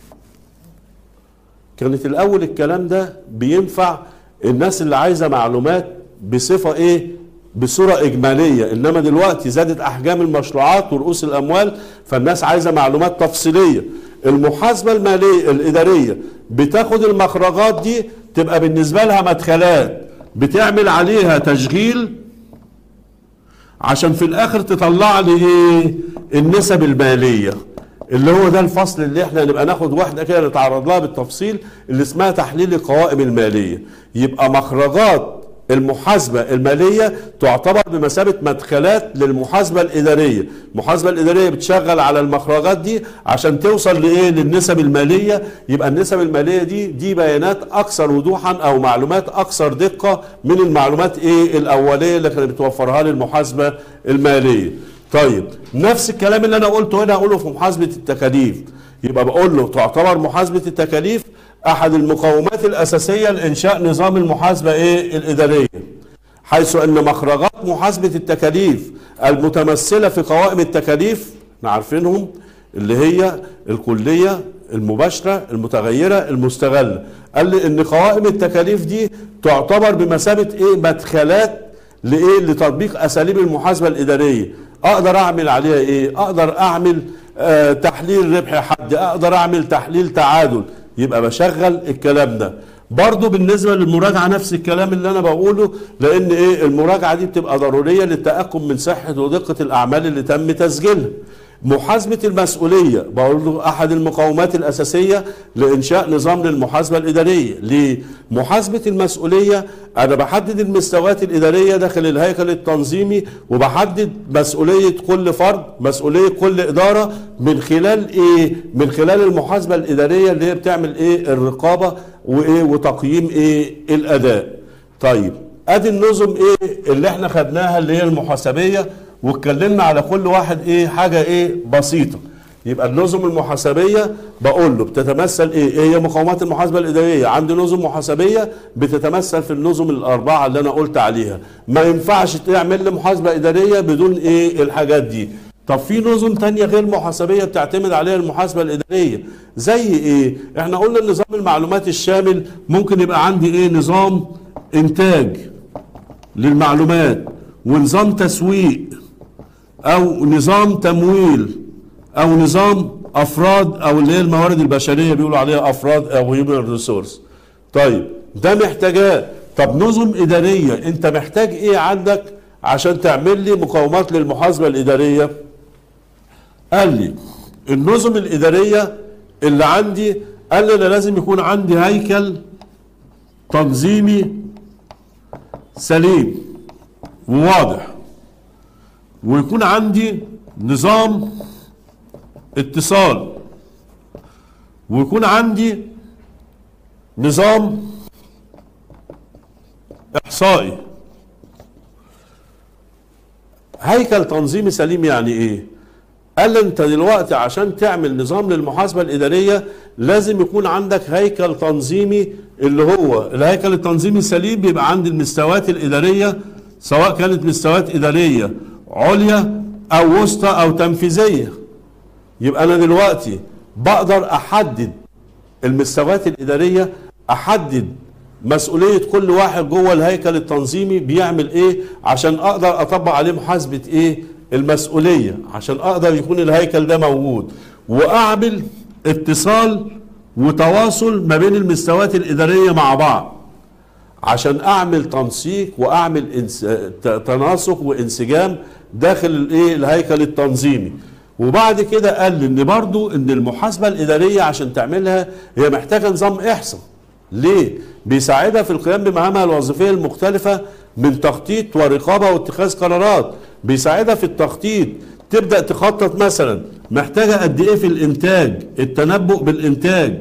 كانت الاول الكلام ده بينفع الناس اللي عايزة معلومات بصفة ايه بصورة إجمالية إنما دلوقتي زادت أحجام المشروعات ورؤوس الأموال فالناس عايزة معلومات تفصيلية المحاسبة المالية الإدارية بتاخد المخرجات دي تبقى بالنسبة لها مدخلات بتعمل عليها تشغيل عشان في الاخر تطلع لي ايه النسب الماليه اللي هو ده الفصل اللي احنا نبقى ناخد واحده كده نتعرض لها بالتفصيل اللي اسمها تحليل القوائم الماليه يبقى مخرجات المحاسبة المالية تعتبر بمثابة مدخلات للمحاسبة الإدارية المحاسبة الإدارية بتشغل على المخرجات دي عشان توصل لإيه للنسب المالية يبقى النسب المالية دي دي بيانات أكثر وضوحا أو معلومات أكثر دقة من المعلومات إيه الأولية اللي كانت بتوفرها لي المحاسبة المالية طيب نفس الكلام اللي أنا قلته هنا أقوله في محاسبة التكاليف يبقى بقول له تعتبر محاسبة التكاليف احد المقومات الاساسيه لانشاء نظام المحاسبه ايه الاداريه حيث ان مخرجات محاسبه التكاليف المتمثله في قوائم التكاليف احنا عارفينهم اللي هي الكليه المباشره المتغيره المستغله قال لي ان قوائم التكاليف دي تعتبر بمثابه ايه مدخلات لايه لتطبيق اساليب المحاسبه الاداريه اقدر اعمل عليها ايه اقدر اعمل آه تحليل ربح حد اقدر اعمل تحليل تعادل يبقى بشغل الكلام ده برضه بالنسبه للمراجعه نفس الكلام اللي انا بقوله لان ايه المراجعه دي بتبقى ضروريه للتاكد من صحه ودقه الاعمال اللي تم تسجيلها محاسبة المسؤولية برضو أحد المقومات الأساسية لإنشاء نظام للمحاسبة الإدارية ليه؟ محاسبة المسؤولية أنا بحدد المستويات الإدارية داخل الهيكل التنظيمي وبحدد مسؤولية كل فرد مسؤولية كل إدارة من خلال إيه؟ من خلال المحاسبة الإدارية اللي هي بتعمل إيه؟ الرقابة وإيه؟ وتقييم إيه؟ الأداء طيب ادي النظم ايه اللي احنا خدناها اللي هي المحاسبيه واتكلمنا على كل واحد ايه حاجه ايه بسيطه يبقى النظم المحاسبيه بقول له بتتمثل ايه ايه هي مقومات المحاسبه الاداريه عندي نظم محاسبيه بتتمثل في النظم الاربعه اللي انا قلت عليها ما ينفعش تعمل لي محاسبه اداريه بدون ايه الحاجات دي طب في نظم تانية غير محاسبية بتعتمد عليها المحاسبة الإدارية زي إيه؟ إحنا قلنا النظام المعلومات الشامل ممكن يبقى عندي إيه؟ نظام إنتاج للمعلومات ونظام تسويق او نظام تمويل او نظام افراد او اللي هي الموارد البشريه بيقولوا عليها افراد او هيومن ريسورس طيب ده محتاجاه طب نظم اداريه انت محتاج ايه عندك عشان تعمل لي مقومات للمحاسبه الاداريه قال لي النظم الاداريه اللي عندي قال لي انا لازم يكون عندي هيكل تنظيمي سليم وواضح ويكون عندي نظام اتصال ويكون عندي نظام احصائي هيكل تنظيمي سليم يعني ايه قال لي انت دلوقتي عشان تعمل نظام للمحاسبه الاداريه لازم يكون عندك هيكل تنظيمي اللي هو الهيكل التنظيمي السليم بيبقى عند المستويات الاداريه سواء كانت مستويات اداريه عليا او وسطى او تنفيذيه يبقى انا دلوقتي بقدر احدد المستويات الاداريه احدد مسؤوليه كل واحد جوه الهيكل التنظيمي بيعمل ايه عشان اقدر اطبق عليه محاسبه ايه المسؤوليه عشان اقدر يكون الهيكل ده موجود واعمل اتصال وتواصل ما بين المستويات الاداريه مع بعض عشان اعمل تنسيق واعمل انس... تناسق وانسجام داخل الايه الهيكل التنظيمي وبعد كده قال لي ان برضو ان المحاسبه الاداريه عشان تعملها هي محتاجه نظام احصاء ليه بيساعدها في القيام بمهامها الوظيفيه المختلفه من تخطيط ورقابه واتخاذ قرارات بيساعدها في التخطيط تبدا تخطط مثلا محتاجه قد ايه في الانتاج التنبؤ بالانتاج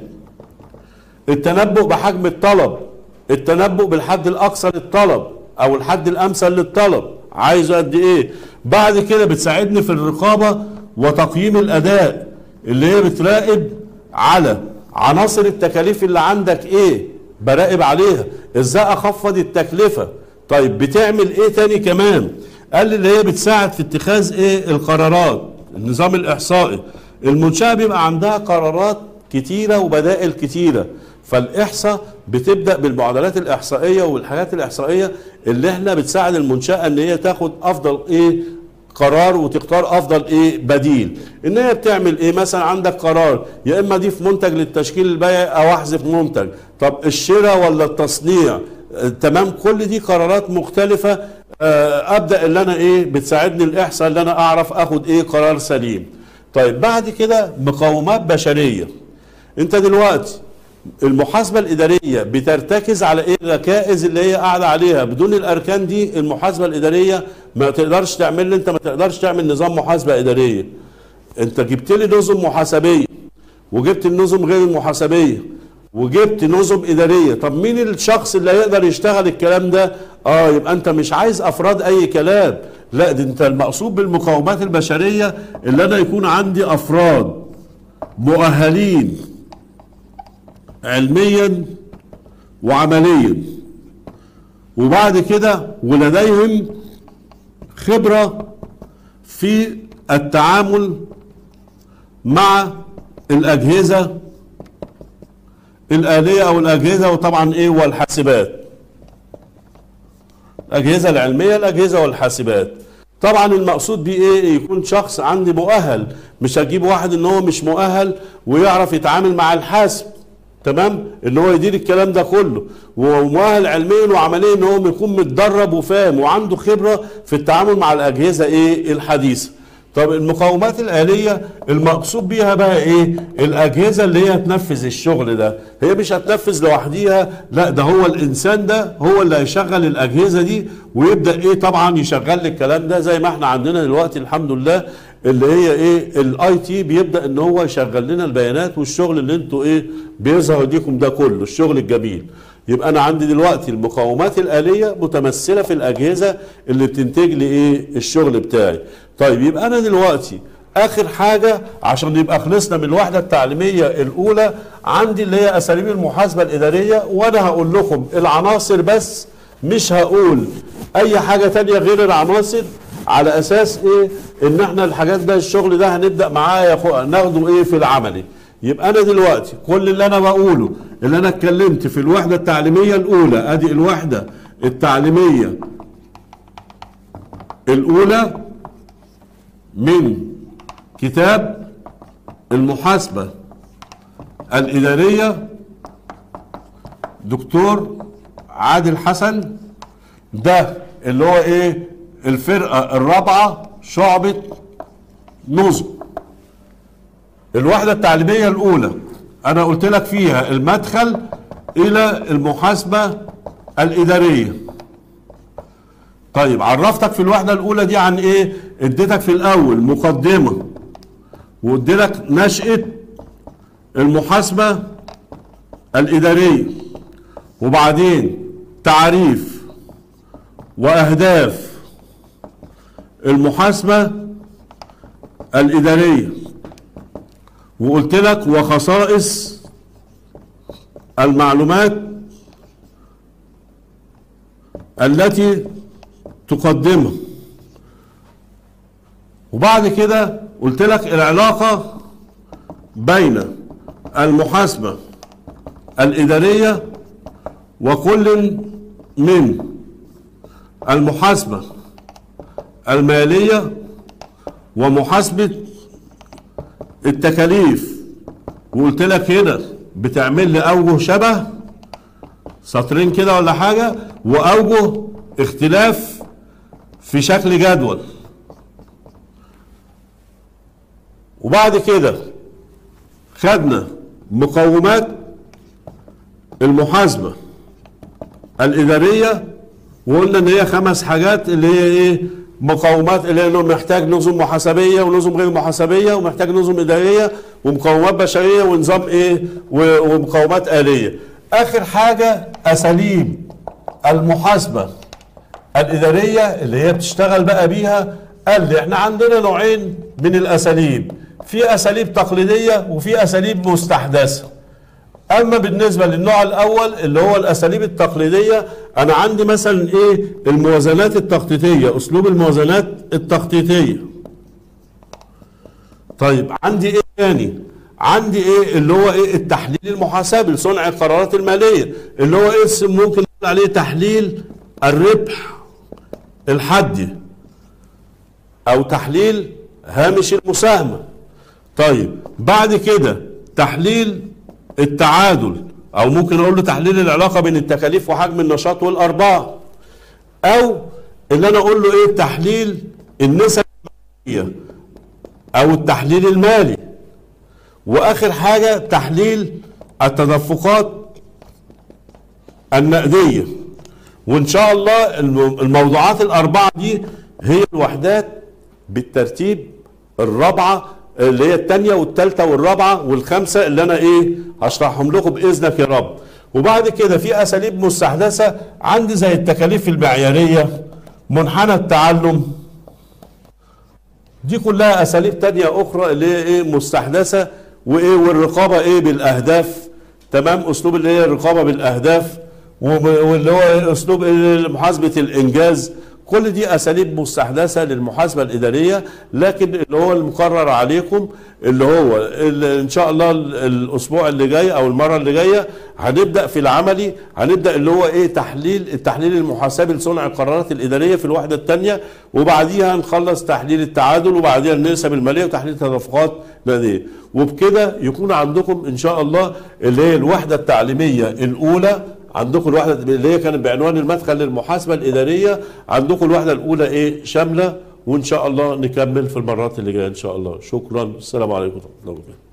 التنبؤ بحجم الطلب التنبؤ بالحد الاقصى للطلب او الحد الامثل للطلب عايزه قد ايه بعد كده بتساعدني في الرقابه وتقييم الاداء اللي هي بتراقب على عناصر التكاليف اللي عندك ايه براقب عليها ازاي اخفض التكلفه طيب بتعمل ايه تاني كمان قال لي اللي هي بتساعد في اتخاذ ايه القرارات النظام الاحصائي المنشاه بيبقى عندها قرارات كتيره وبدائل كتيره فالاحصاء بتبدا بالمعادلات الاحصائيه والحاجات الاحصائيه اللي احنا بتساعد المنشاه ان هي تاخد افضل ايه قرار وتختار افضل ايه بديل ان هي بتعمل ايه مثلا عندك قرار يا اما اضيف منتج للتشكيل البيعي او احذف منتج طب الشراء ولا التصنيع آه تمام كل دي قرارات مختلفه آه ابدا اللي انا ايه بتساعدني الاحصاء اللي انا اعرف اخد ايه قرار سليم طيب بعد كده مقومات بشريه انت دلوقتي المحاسبه الاداريه بترتكز على ايه الركائز اللي هي قاعده عليها بدون الاركان دي المحاسبه الاداريه ما تقدرش تعمل انت ما تقدرش تعمل نظام محاسبه اداريه انت جبت لي نظم محاسبيه وجبت النظم غير المحاسبيه وجبت نظم اداريه طب مين الشخص اللي هيقدر يشتغل الكلام ده اه يبقى انت مش عايز افراد اي كلام لا ده انت المقصود بالمقومات البشريه اللي انا يكون عندي افراد مؤهلين علميا وعمليا وبعد كده ولديهم خبرة في التعامل مع الاجهزه الاليه او الاجهزه وطبعا ايه والحاسبات الاجهزه العلميه الاجهزه والحاسبات طبعا المقصود بيه ايه يكون شخص عندي مؤهل مش هجيب واحد ان هو مش مؤهل ويعرف يتعامل مع الحاسب تمام ان هو يدير الكلام ده كله ومؤهل علميا وعمليا ان هو يكون متدرب وفاهم وعنده خبره في التعامل مع الاجهزه ايه الحديثه طب المقاومات الآلية المقصود بيها بقى ايه الأجهزة اللي هي تنفذ الشغل ده هي مش هتنفذ لوحديها لا ده هو الإنسان ده هو اللي هيشغل الأجهزة دي ويبدأ ايه طبعا يشغل الكلام ده زي ما احنا عندنا دلوقتي الحمد لله اللي هي ايه الاي تي بيبدا ان هو يشغل لنا البيانات والشغل اللي انتوا ايه بيظهر ليكم ده كله الشغل الجميل يبقى انا عندي دلوقتي المقاومات الاليه متمثله في الاجهزه اللي بتنتج لي ايه الشغل بتاعي طيب يبقى انا دلوقتي اخر حاجه عشان يبقى خلصنا من الوحده التعليميه الاولى عندي اللي هي اساليب المحاسبه الاداريه وانا هقول لكم العناصر بس مش هقول اي حاجه تانية غير العناصر على اساس ايه ان احنا الحاجات ده الشغل ده هنبدا معاه ياخد- ناخده ايه في العملي يبقى انا دلوقتي كل اللي انا بقوله اللي انا اتكلمت في الوحده التعليميه الاولى ادي الوحده التعليميه الاولى من كتاب المحاسبه الاداريه دكتور عادل حسن ده اللي هو ايه الفرقه الرابعه شعبه نظم الوحدة التعليمية الأولى أنا قلت لك فيها المدخل إلى المحاسبة الإدارية طيب عرفتك في الوحدة الأولى دي عن إيه؟ اديتك في الأول مقدمة واديلك نشأة المحاسبة الإدارية وبعدين تعريف وأهداف المحاسبة الإدارية وقلت لك وخصائص المعلومات التي تقدمها وبعد كده قلت لك العلاقة بين المحاسبة الإدارية وكل من المحاسبة المالية ومحاسبة التكاليف وقلت لك هنا بتعمل لي اوجه شبه سطرين كده ولا حاجه واوجه اختلاف في شكل جدول وبعد كده خدنا مقومات المحاسبه الاداريه وقلنا ان هي خمس حاجات اللي هي ايه مقومات اللي هي انه محتاج نظم محاسبيه ونظم غير محاسبيه ومحتاج نظم اداريه ومقومات بشريه ونظام ايه و- ومقومات اليه اخر حاجه اساليب المحاسبه الاداريه اللي هي بتشتغل بقى بيها قال لي احنا عندنا نوعين من الاساليب في اساليب تقليديه وفي اساليب مستحدثه اما بالنسبه للنوع الاول اللي هو الاساليب التقليديه انا عندي مثلا ايه الموازنات التخطيطيه اسلوب الموازنات التخطيطيه طيب عندي ايه تاني عندي ايه اللي هو ايه التحليل المحاسبي لصنع القرارات الماليه اللي هو ايه اسم ممكن نقول عليه تحليل الربح الحدي او تحليل هامش المساهمه طيب بعد كده تحليل التعادل او ممكن اقول له تحليل العلاقه بين التكاليف وحجم النشاط والارباح او اللي انا اقول له ايه تحليل النسب المالية او التحليل المالي واخر حاجه تحليل التدفقات النقديه وان شاء الله الم- الموضوعات الاربعه دي هي الوحدات بالترتيب الرابعه اللي هي الثانيه والثالثه والرابعه والخامسه اللي انا ايه هشرحهم لكم باذنك يا رب وبعد كده في اساليب مستحدثه عندي زي التكاليف المعياريه منحنى التعلم دي كلها اساليب تانية اخرى اللي هي ايه مستحدثه وايه والرقابه ايه بالاهداف تمام اسلوب اللي هي الرقابه بالاهداف وب- واللي هو إيه اسلوب إيه محاسبه الانجاز كل كل دي اساليب مستحدثه للمحاسبه الاداريه لكن اللي هو المقرر عليكم اللي هو اللي ان شاء الله ال- الاسبوع اللي جاي او المره اللي جايه هنبدا في العملي هنبدا اللي هو ايه تحليل التحليل المحاسبي لصنع القرارات الاداريه في الوحده الثانيه وبعديها نخلص تحليل التعادل وبعديها النسب الماليه وتحليل التدفقات الماليه وبكده يكون عندكم ان شاء الله اللي هي الوحده التعليميه الاولى عندكم الوحده اللي هي كانت بعنوان المدخل للمحاسبه الاداريه عندكم الوحده الاولى ايه شامله وان شاء الله نكمل في المرات اللي جايه ان شاء الله شكرا السلام عليكم ورحمه الله وبركاته